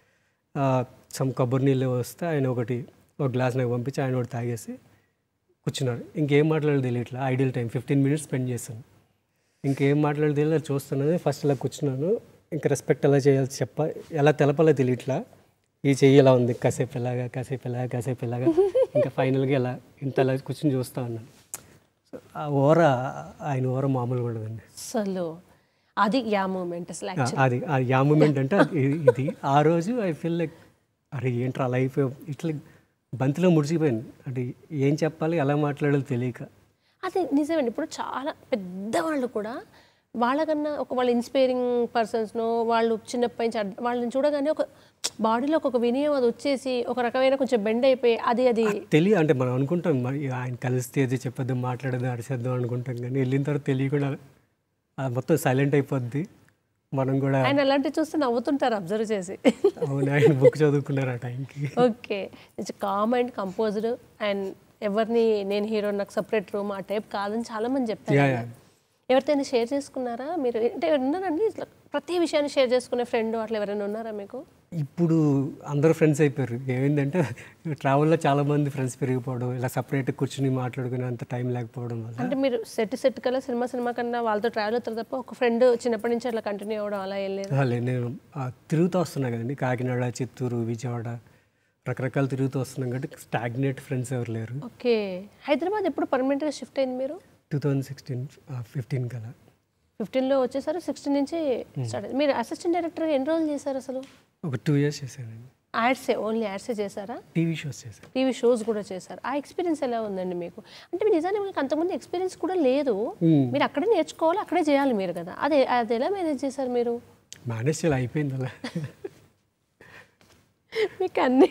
సమ్ కొబ్బరి నీళ్ళు వస్తే ఆయన ఒకటి ఒక గ్లాస్ నాకు పంపించి ఆయన ఒకటి తాగేసి కూర్చున్నారు ఇంకేం మాట్లాడేది తెలియట్లా ideal time fifteen minutes spend చేశాను ఇంకేం మాట్లాడేది తెలియదు చూస్తున్నాను ఫస్ట్ ఇలా కూర్చున్నాను ఇంకా రెస్పెక్ట్ ఎలా చేయాలి చెప్ప ఎలా తెలపాలో తెలియట్లా ఈ చెయ్యి ఎలా ఉంది కాసేపు ఎలాగా కాసేపు ఎలాగా కాసేపు ఎలాగా ఇంకా ఫైనల్గా ఎలా ఇంత అలా కూర్చొని చూస్తూ ఉన్నాను సో ఆ ఓర ఆయన ఓర మామూలుగా ఉండదండి అసలు అది యా మూమెంట్ అసలు ఆ, అది ఆ యా మూమెంట్ అంటే అది ఇ- ఇది ఆ రోజు ఐ ఫీల్ లైక్ అరే ఏంట్రా లైఫ్ ఇట్లా బంతిలో ముడిచిపోయింది అంటే ఏం చెప్పాలి ఎలా మాట్లాడాలో తెలియక అది నిజమండి ఇప్పుడు చాలా పెద్దవాళ్ళు కూడా వాళ్ళకన్నా ఒక వాళ్ళ ఇన్స్పైరింగ్ పర్సన్స్ను వాళ్ళు చిన్నప్పటి నుంచి అడ్- వాళ్ళని చూడగానే ఒక బాడీలో ఒక వినయం అది వచ్చేసి ఒక రకమైన కొంచెం బెండ్ అయిపోయి అది అది తెలియ అంటే మనం అనుకుంటాం మరి ఆయన కలిస్తే అది చెప్పొద్దు మాట్లాడదు అరిసేద్దాం అనుకుంటాం కానీ వెళ్ళిన తర్వాత తెలియకుండా ఆ మొత్తం సైలెంట్ అయిపోద్ది మనం కూడా ఆయన అలాంటివి చూస్తే నవ్వుతుంటారు అబ్జర్వ్ చేసి అవును ఆయన బుక్ చదువుకున్నారు ఆ టైంకి okay it's calm and composed and ఎవరిని నేను హీరో నాకు సపరేట్ రూమ్ ఆ టైప్ కాదని చాలా మంది చెప్పారు యా ఆయన. యా ఎవరితైనా షేర్ చేసుకున్నారా మీరు అంటే ఉన్నారండి ఇట్లా ప్రతి విషయాన్ని షేర్ చేసుకునే ఫ్రెండ్ అట్లా ఎవరైనా ఉన్నారా మీకు ఇప్పుడు అందరూ ఫ్రెండ్స్ అయిపోయారు ఏమైందంటే ట్రావెల్లో చాలా మంది ఫ్రెండ్స్ పెరిగిపోవడం ఇలా సపరేట్ కూర్చుని మాట్లాడుకునే అంత టైం లేకపోవడం వల్ల అంటే మీరు సెట్ సెట్ కల్లా సినిమా సినిమా కన్నా వాళ్ళతో ట్రావెల్ అవుతారు తప్ప ఒక ఫ్రెండ్ చిన్నప్పటి నుంచి అట్లా కంటిన్యూ అవ్వడం అలా ఏం లేదు ఆ, లేదు నేను ఆ, తిరుగుతూ వస్తున్నా కదండి కాకినాడ చిత్తూరు విజయవాడ రకరకాలు తిరుగుతూ వస్తున్నాం కాబట్టి స్టాగ్నేట్ ఫ్రెండ్స్ ఎవరు లేరు ఓకే హైదరాబాద్ ఎప్పుడు పర్మనెంట్గా షిఫ్ట్ అయింది మీరు టూ థౌజండ్ సిక్స్టీన్ ఫిఫ్టీన్ కలా ఫిఫ్టీన్లో వచ్చేసారు సిక్స్టీన్ నుంచి స్టార్ట్ అయింది మీరు అసిస్టెంట్ డైరెక్టర్గా ఎన్ని రోజులు చేశారు అసలు ఒక టూ ఇయర్స్ చేశానండి యాడ్సే ఓన్లీ యాడ్సే చేశారా టీవీ షోస్ చేశాను టీవీ షోస్ కూడా చేశారు ఆ ఎక్స్పీరియన్స్ ఎలా ఉందండి మీకు అంటే మీరు నిజానికి మీకు అంతకుముందు ఎక్స్పీరియన్స్ కూడా లేదు మీరు అక్కడే నేర్చుకోవాలి అక్కడే చేయాలి మీరు కదా అదే అది ఎలా మేనేజ్ చేశారు మీరు మేనేజ్ చేయాలి అయిపోయింది అలా మీకు అన్ని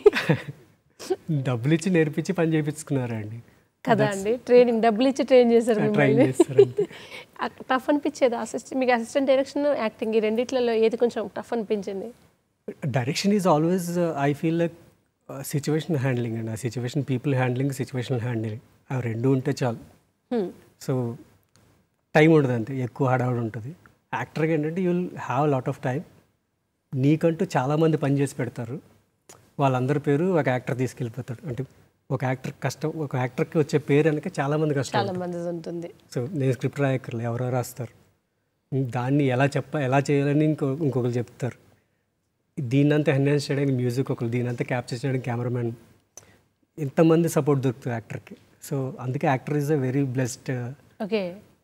డబ్బులు ఇచ్చి నేర్పించి పని చేయించుకున్నారండి కదా అండి ట్రైనింగ్ డబ్బులు ఇచ్చి ట్రైన్ చేశారు ట్రైన్ మిమ్మల్ని చేస్తారు అంతే టఫ్ అనిపించేది అసిస్టెంట్ మీకు అసిస్టెంట్ డైరెక్షన్ యాక్టింగ్ ఈ రెండిట్లలో ఏది కొంచెం టఫ్ అనిపించింది direction is always I feel like situation handling అండి ఆ situation people handling situation handling ఆ రెండు ఉంటే చాలు Hmm. సో టైం ఉండదు అంతే ఎక్కువ హడావుడి ఉంటుంది యాక్టర్గా ఏంటంటే you'll have lot of time నీకంటూ చాలామంది పని చేసి పెడతారు వాళ్ళందరి పేరు ఒక యాక్టర్ తీసుకెళ్ళిపోతాడు అంటే ఒక యాక్టర్ కష్టం ఒక యాక్టర్కి వచ్చే పేరు వెనక చాలామంది కష్టం చాలా మంది ఉంటుంది సో నేను స్క్రిప్ట్ రాయక్కర్లే ఎవరో రాస్తారు దాన్ని ఎలా చెప్ప ఎలా చేయాలని ఇంకో ఇంకొకరు చెప్తారు దీన్నంతా ఎన్హాన్స్ చేయడానికి మ్యూజిక్ ఒకరు దీనంతా క్యాప్చర్ చేయడానికి కెమెరామెన్ ఇంతమంది సపోర్ట్ దొరుకుతుంది యాక్టర్కి సో అందుకే actor is a very blessed okay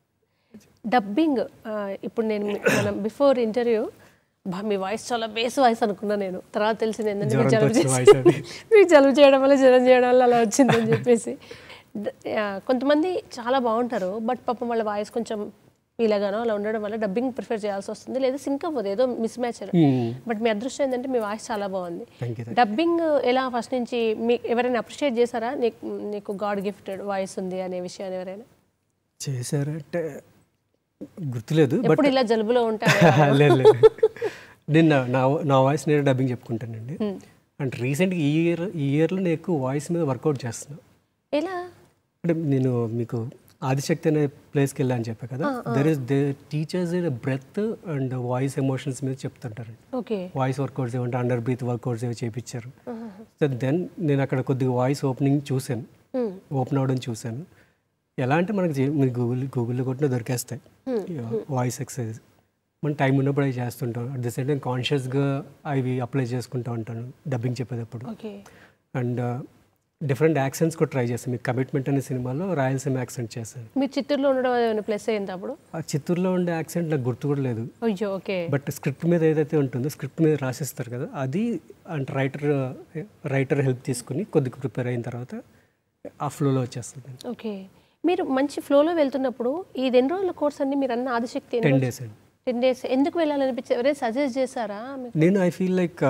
dubbing ఇప్పుడు నేను మీ- మనం బిఫోర్ ఇంటర్వ్యూ బా మీ వాయిస్ చాలా బేస్ వాయిస్ అనుకున్నా నేను తర్వాత తెలిసింది ఏంటంటే మీకు జ్వరంతో జలుబు వచ్చిన చేసి వాయిస్ అది మీకు జలుబు చేయడం వల్ల జ్వరం చేయడం వల్ల అలా వచ్చిందని చెప్పేసి ద- ఆ, కొంతమంది చాలా బాగుంటారు బట్ పాపం వాళ్ళ వాయిస్ కొంచెం ఇలాగానో అలా ఉండడం వల్ల డబ్బింగ్ ప్రిఫర్ చేయాల్సి వస్తుంది లేదా సింక్ అవ్వదు ఏదో మిస్ మ్యాచ్ బట్ మీ అదృష్టం ఏంటంటే మీ వాయిస్ చాలా బాగుంది థ్యాంక్ యూ డబ్బింగ్ ఎలా ఫస్ట్ నుంచి మీ ఎవరైనా అప్రిషియేట్ చేశారా నీకు నీకు గాడ్ గిఫ్టెడ్ వాయిస్ ఉంది అనే విషయాన్ని ఎవరైనా చేశారంటే గుర్తులేదు బట్ ఎప్పుడు ఇలా జలుబులో ఉంటారు లేదు లేదు నేను నా- నా నా వాయిస్ నేను డబ్బింగ్ చెప్పుకుంటానండి అంటే రీసెంట్గా ఈ ఇయర్ ఈ ఇయర్లో నేను ఎక్కువ వాయిస్ మీద వర్కౌట్ చేస్తున్నాను ఎలా అంటే నేను మీకు ఆదిశక్తి అనే ప్లేస్కి వెళ్ళా అని చెప్పా కదా there is they teachers breath and voice emotions మీద చెప్తుంటారు ఓకే వాయిస్ వర్కౌట్స్ ఏమంటే అండర్ బ్రీత్ వర్కౌట్స్ ఏవో చేయించారు సో దెన్ నేను అక్కడ కొద్దిగా వాయిస్ ఓపెనింగ్ చూశాను ఓపెన్ అవ్వడం చూశాను ఎలా అంటే మనకి జే- మీరు గూగుల్ గూగుల్లో కొట్టినా దొరికేస్తాయి వాయిస్ ఎక్సర్సైజ్ మనం టైం ఉన్నప్పుడు అవి చేస్తుంటాం అట్ ద సేమ్ టైం కాన్షియస్గా అవి అప్లై చేసుకుంటూ ఉంటాను డబ్బింగ్ చెప్పేటప్పుడు ఓకే అండ్ డిఫరెంట్ యాక్సెంట్స్ కూడా ట్రై చేస్తాను మీకు కమిట్మెంట్ అనే సినిమాలో రాయలసీమ యాక్సెంట్ చేశాను మీరు చిత్తూరులో ఉండడం ఏమైనా ప్లస్ అయింది అప్పుడు ఆ చిత్తూరులో ఉండే యాక్సెంట్ నాకు గుర్తు కూడా లేదు అయ్యో ఓకే బట్ స్క్రిప్ట్ మీద ఏదైతే ఉంటుందో స్క్రిప్ట్ మీద రాసిస్తారు కదా అది అంటే రైటర్ రైటర్ హెల్ప్ తీసుకుని కొద్దిగా ప్రిపేర్ అయిన తర్వాత ఆ ఫ్లోలో వచ్చేస్తుంది ఓకే మీరు మంచి ఫ్లోలో వెళ్తున్నప్పుడు ఈ రెండు రోజుల కోర్స్ అన్ని మీరు అన్న ఆదిశక్తి టెన్ డేస్ అండి టెన్ డేస్ ఎందుకు వెళ్ళాలనిపించి ఎవరైనా సజెస్ట్ చేశారా మీకు నేను ఐ ఫీల్ లైక్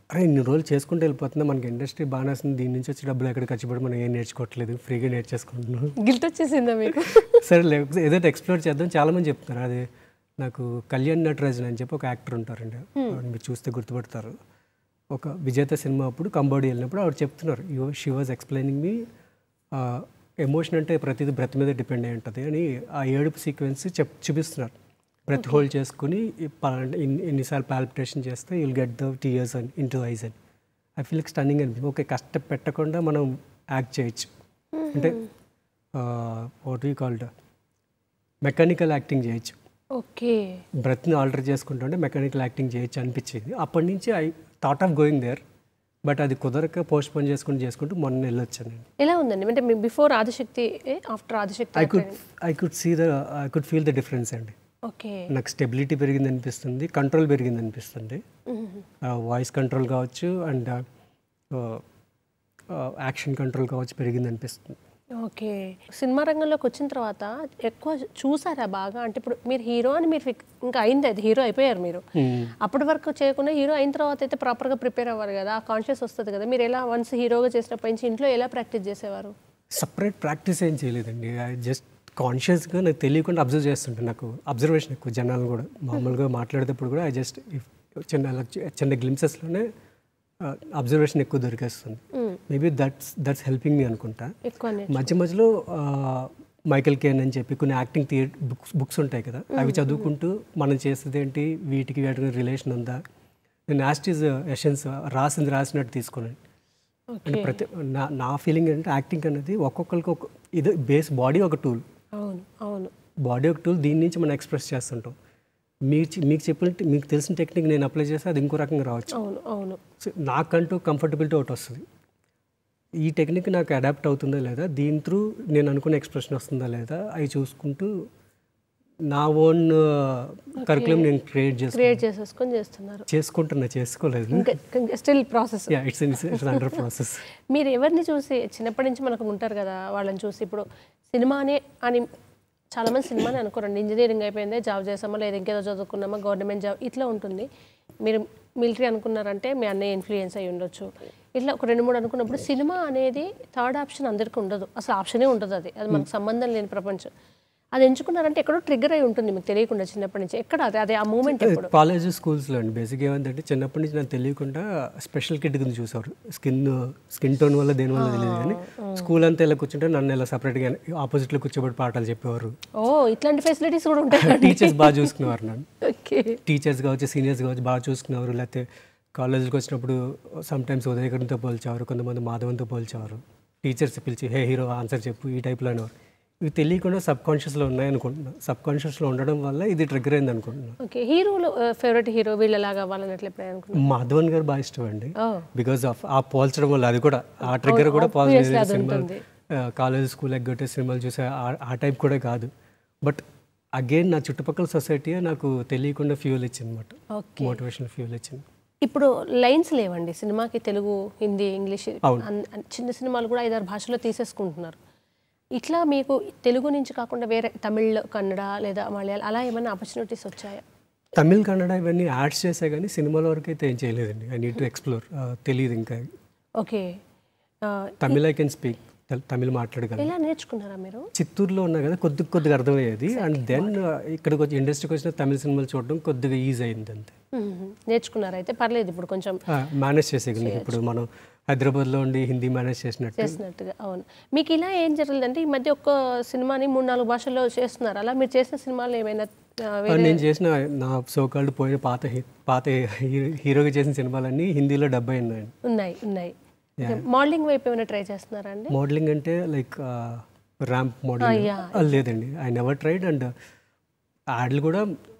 అరే ఇన్ని రోజులు చేసుకుంటూ వెళ్ళిపోతున్నా మనకి ఇండస్ట్రీ బాగానే వస్తుంది దీని నుంచి వచ్చి డబ్బులు ఎక్కడ ఖర్చు పెట్టి మనం ఏం నేర్చుకోవట్లేదు ఫ్రీగా నేర్చేసుకుంటున్నాం గిల్ట్ వచ్చేసిందా మీకు సరే లేకపోతే ఏదైతే ఎక్స్ప్లోర్ చేద్దాం చాలామంది చెప్తున్నారు అది నాకు కళ్యాణ్ నటరాజన్ అని చెప్పి ఒక యాక్టర్ ఉంటారండి ఆవిడ మీరు చూస్తే గుర్తుపడతారు ఒక విజేత సినిమా అప్పుడు కంబోడి వెళ్ళినప్పుడు ఆవిడ చెప్తున్నారు you she was explaining me emotion అంటే ప్రతిదీ బ్రెత్ మీద డిపెండ్ అయి ఉంటుంది అని ఆ ఏడుపు సీక్వెన్స్ చెప్ చూపిస్తున్నారు బ్రెత్ హోల్డ్ చేసుకుని ఈ పలానా ఇన్ని ఎన్నిసార్లు పాల్పిటేషన్ చేస్తే యుల్ గెట్ ద టీయర్స్ అని ఇన్ టు ఐస్ అని ఐ ఫీల్ స్టన్నింగ్ అని ఓకే కష్టపెట్టకుండా మనం యాక్ట్ చేయొచ్చు అంటే what you called mechanical acting చేయొచ్చు ఓకే బ్రెత్ని ఆల్టర్ చేసుకుంటుంటే మెకానికల్ యాక్టింగ్ చేయొచ్చు అనిపించింది అప్పటి నుంచి I thought of going there but అది కుదరక పోస్ట్ పోన్ చేసుకుంటూ చేసుకుంటూ మొన్న వెళ్ళొచ్చాను నేను ఎలా ఉందండి అంటే మీ before Adishakti after Adishakti I could I could see the I could feel the difference అండి ఓకే నాకు స్టెబిలిటీ పెరిగింది అనిపిస్తుంది కంట్రోల్ పెరిగింది అనిపిస్తుంది వాయిస్ కంట్రోల్ కావచ్చు అండ్ యాక్షన్ కంట్రోల్ కావచ్చు పెరిగింది అనిపిస్తుంది ఓకే సినిమా రంగంలోకి వచ్చిన తర్వాత ఎక్కువ చూసారా బాగా అంటే ఇప్పుడు మీరు హీరో అని మీరు ఫిక్- ఇంకా అయింది అది హీరో అయిపోయారు మీరు అప్పటి వరకు చేయకుండా హీరో అయిన తర్వాత అయితే ప్రాపర్గా ప్రిపేర్ అవ్వాలి కదా ఆ కాన్షియస్ వస్తుంది కదా మీరు ఎలా వన్స్ హీరోగా చేసినప్పటి నుంచి ఇంట్లో ఎలా ప్రాక్టీస్ చేసేవారు సపరేట్ ప్రాక్టీస్ ఏం చేయలేదండి ఐ జస్ట్ కాన్షియస్గా నాకు తెలియకుండా అబ్జర్వ్ చేస్తుంటాను నాకు అబ్జర్వేషన్ ఎక్కువ జనాలు కూడా మామూలుగా మాట్లాడేటప్పుడు కూడా ఐ జస్ట్ చిన్న అలా చి- చిన్న గ్లిమ్సెస్లోనే అబ్జర్వేషన్ ఎక్కువ దొరికేస్తుంది maybe that's that's helping me అనుకుంటా ఎక్కువ మధ్య మధ్యలో ఆ, మైకెల్ కేన్ అని చెప్పి కొన్ని యాక్టింగ్ థియే బుక్స్ బుక్స్ ఉంటాయి కదా అవి చదువుకుంటూ మనం చేసేది ఏంటి వీటికి వీటికి రిలేషన్ ఉందా నేను యాస్టీజ్ ఎషన్స్ రాసింది రాసినట్టు తీసుకున్నాను అంటే ప్రతి నా నా ఫీలింగ్ ఏంటంటే యాక్టింగ్ అనేది ఒక్కొక్కరికి ఒక ఇది బేస్ బాడీ ఒక టూల్ అవును అవును బాడీ ఒక టూల్ దీని నుంచి మనం ఎక్స్ప్రెస్ చేస్తుంటాం మీకు చి- మీకు చెప్పిన మీకు తెలిసిన టెక్నిక్ నేను అప్లై చేస్తే అది ఇంకో రకంగా రావచ్చు అవును అవును సో నాకంటూ కంఫర్టబిలిటీ ఒకటి వస్తుంది ఈ టెక్నిక్ నాకు అడాప్ట్ అవుతుందా లేదా దీని త్రూ నేను అనుకున్న ఎక్స్ప్రెషన్ వస్తుందా లేదా అవి చూసుకుంటూ నా ఓన్ కరికులం నేను క్రియేట్ చేసు క్రియేట్ చేసేసుకొని చేస్తున్నారు చేసుకుంటున్నా చేసుకోలేదు ఇంకా still process yeah it's it's under process మీరు ఎవరిని చూసి చిన్నప్పటి నుంచి మనకు ఉంటారు కదా వాళ్ళని చూసి ఇప్పుడు సినిమానే అని చాలామంది సినిమానే అనుకోరండి ఇంజనీరింగ్ అయిపోయిందే జాబ్ చేసామా లేదా ఇంకేదో చదువుకున్నామా గవర్నమెంట్ జాబ్ ఇట్లా ఉంటుంది మీరు మిలిటరీ అనుకున్నారంటే మీ అన్నయ్య ఇన్ఫ్లుయెన్స్ అయ్యి ఉండొచ్చు ఇట్లా ఒక రెండు మూడు అనుకున్నప్పుడు సినిమా అనేది థర్డ్ ఆప్షన్ అందరికీ ఉండదు అసలు ఆప్షనే ఉండదు అది అది మనకు సంబంధం లేని ప్రపంచం అది ఎంచుకున్నారంటే ఎక్కడో ట్రిగ్గర్ అయి ఉంటుంది మీకు తెలియకుండా చిన్నప్పటి నుంచి ఎక్కడ అదే అదే ఆ మూమెంట్ ఎప్పుడు కాలేజ్ స్కూల్స్లో అండి బేసిక్ ఏమంటే చిన్నప్పటి నుంచి నాకు తెలియకుండా స్పెషల్ కిట్ కింద చూసారు స్కిన్ స్కిన్ టోన్ వల్ల దేని వల్ల తెలియదు కానీ స్కూల్ అంతా ఇలా కూర్చుంటే నన్ను ఇలా సపరేట్గా ఆపోజిట్లో కూర్చోబెట్టి పాఠాలు చెప్పేవారు ఓ ఇట్లాంటి ఫెసిలిటీస్ కూడా ఉంటాయి టీచర్స్ బాగా చూసుకునేవారు నన్ను ఓకే టీచర్స్ కావచ్చు సీనియర్స్ కావచ్చు బాగా చూసుకునేవారు లేకపోతే కాలేజ్కి వచ్చినప్పుడు సమ్ టైమ్స్ ఉదయకరంతో పోల్చేవారు కొంతమంది మాధవంతో పోల్చేవారు టీచర్స్ పిలిచి హే హీరో ఆన్సర్ చెప్పు ఈ టైప్లో అనేవారు ఇవి తెలియకుండా సబ్ కాన్షియస్లో ఉన్నాయనుకుంటున్నా సబ్ కాన్షియస్లో ఉండడం వల్ల ఇది ట్రిగ్గర్ అయింది అనుకుంటున్నా ఓకే హీరోలు ఫేవరెట్ హీరో వీళ్ళలాగా అవ్వాలని ఎట్లా ఎప్పుడైనా అనుకున్నాను మాధవన్ గారు బాగా ఇష్టం అండి ఓ బికాస్ ఆఫ్ ఆ పోల్చడం వల్ల అది కూడా ఆ ట్రిగ్గర్ కూడా పాజిటివ్ అది సినిమా ఉంటుంది. కాలేజ్ స్కూల్ ఎగ్గొట్టే సినిమాలు చూసే ఆ- ఆ టైప్ కూడా కాదు బట్ అగైన్ నా చుట్టుపక్కల సొసైటీ నాకు తెలియకుండా ఫ్యూల్ ఇచ్చింది అనమాట ఓకే మోటివేషన్ ఫ్యూల్ ఇచ్చింది ఇప్పుడు లైన్స్ లేవండి సినిమాకి తెలుగు హిందీ ఇంగ్లీష్ అవును. అన్- అన్- చిన్న సినిమాలు కూడా ఐదారు భాషలో తీసేసుకుంటున్నారు ఇట్లా మీకు తెలుగు నుంచి కాకుండా వేరే తమిళ్ కన్నడ లేదా మలయాళం అలా ఏమైనా ఆపర్చునిటీస్ వచ్చాయా తమిళ్ కన్నడ ఇవన్నీ యాడ్స్ చేసా కానీ సినిమాల వరకు అయితే ఏం చేయలేదండి ఐ నీడ్ టు ఎక్స్ప్లోర్ తెలియదు ఇంకా ఓకే ఆ, Tamil I can speak Tamil మాట్లాడగలను ఎలా నేర్చుకున్నారా మీరు చిత్తూరులో ఉన్నా కదా కొద్ది కొద్దిగా అర్థమయ్యేది అండ్ దెన్ ఇక్కడికి వచ్చి ఇండస్ట్రీకి వచ్చిన తమిళ సినిమాలు చూడడం కొద్దిగా ఈజీ అయింది అంతే మ్మ్. నేర్చుకున్నారా అయితే పర్లేదు ఇప్పుడు కొంచెం మేనేజ్ చేసేయగలను ఇప్పుడు మనం హైదరాబాద్లో ఉండి హిందీ మేనేజ్ చేసినట్టు చేసినట్టుగా అవును మీకు ఇలా ఏం జరిగిందంటే ఈ మధ్య ఒక్క సినిమాని మూడు నాలుగు భాషల్లో చేస్తున్నారు అలా మీరు చేసిన సినిమాలు ఏమైనా ఆ, ఆ, నేను చేసిన నా సోకాల్డ్ పోయిన పాత హీ- పాత హీ- హీరోగా చేసిన సినిమాలన్నీ హిందీలో డబ్బు అయినాయండి ఉన్నాయి ఉన్నాయి మోడలింగ్ వైపు ఏమైనా ట్రై చేస్తున్నారా అండి మోడలింగ్ అంటే లైక్ ర్యాంప్ మోడలింగ్ yeah. లేదండి ఐ నెవర్ ట్రైడ్ అండ్ యాడ్లు కూడా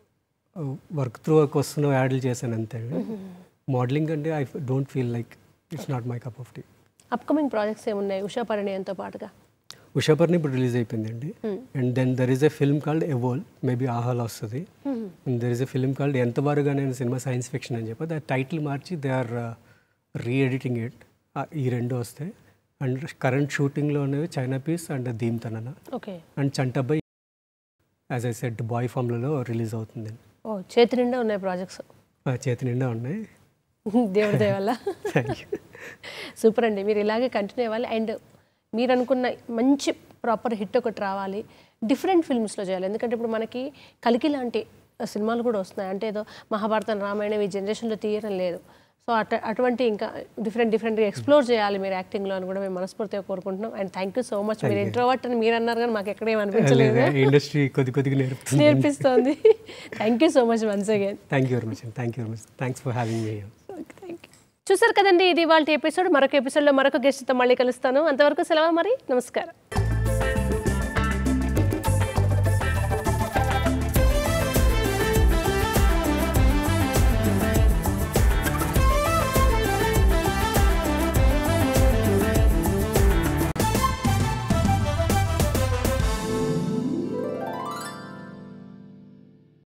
వర్క్ త్రూ వర్క్ వస్తున్న యాడ్లు చేశాను అంతే మోడలింగ్ అంటే I don't feel like it's not my cup of tea upcoming projects ఏమున్నాయి ఉషా పరిణయంతో పాటుగా ఉషాపర్ని ఇప్పుడు రిలీజ్ అయిపోయిందండి and then there is a film called Evol maybe ఆహాల్ వస్తుంది and there is a film called ఎంతవరకు నేను సినిమా సైన్స్ ఫిక్షన్ అని చెప్పి దా టైటిల్ మార్చి they are re editing it ఈ రెండు వస్తాయి అండ్ కరెంట్ షూటింగ్లో ఉన్నవి China piece and Dheem Thanana okay and Chantabbai as I said బాయ్ ఫామ్లలో రిలీజ్ అవుతుంది ఓ చేతి నిండా ఉన్నాయి ప్రాజెక్ట్స్ ఆ చేతి నిండా ఉన్నాయి దేవుడి దయ వల్ల థ్యాంక్ యూ సూపర్ అండి మీరు ఇలాగే కంటిన్యూ అవ్వాలి అండ్ మీరు అనుకున్న మంచి ప్రాపర్ హిట్ ఒకటి రావాలి డిఫరెంట్ ఫిల్మ్స్లో చేయాలి ఎందుకంటే ఇప్పుడు మనకి కలికి లాంటి సినిమాలు కూడా వస్తున్నాయి అంటే ఏదో మహాభారతం రామాయణం ఈ జనరేషన్లో తీయడం లేదు సో అట అటువంటి ఇంకా డిఫరెంట్ డిఫరెంట్గా ఎక్స్ప్లోర్ చేయాలి మీరు యాక్టింగ్లో అని కూడా మేము మనస్ఫూర్తిగా కోరుకుంటున్నాం and thank you so much మీరు ఇంట్రోవర్ట్ అని మీరు అన్నారు కానీ మాకు ఎక్కడేం అనిపించలేదు ఇండస్ట్రీ కొద్ది కొద్దిగా నేర్పుతుంది నేర్పిస్తోంది thank you so much once again thank you very much thank you very much thanks for having me thank you చూసారు కదండి ఇది వాళ్ళ ఎపిసోడ్ మరొక ఎపిసోడ్లో మరొక గెస్ట్తో మళ్ళీ కలుస్తాను అంతవరకు సెలవు మరి నమస్కారం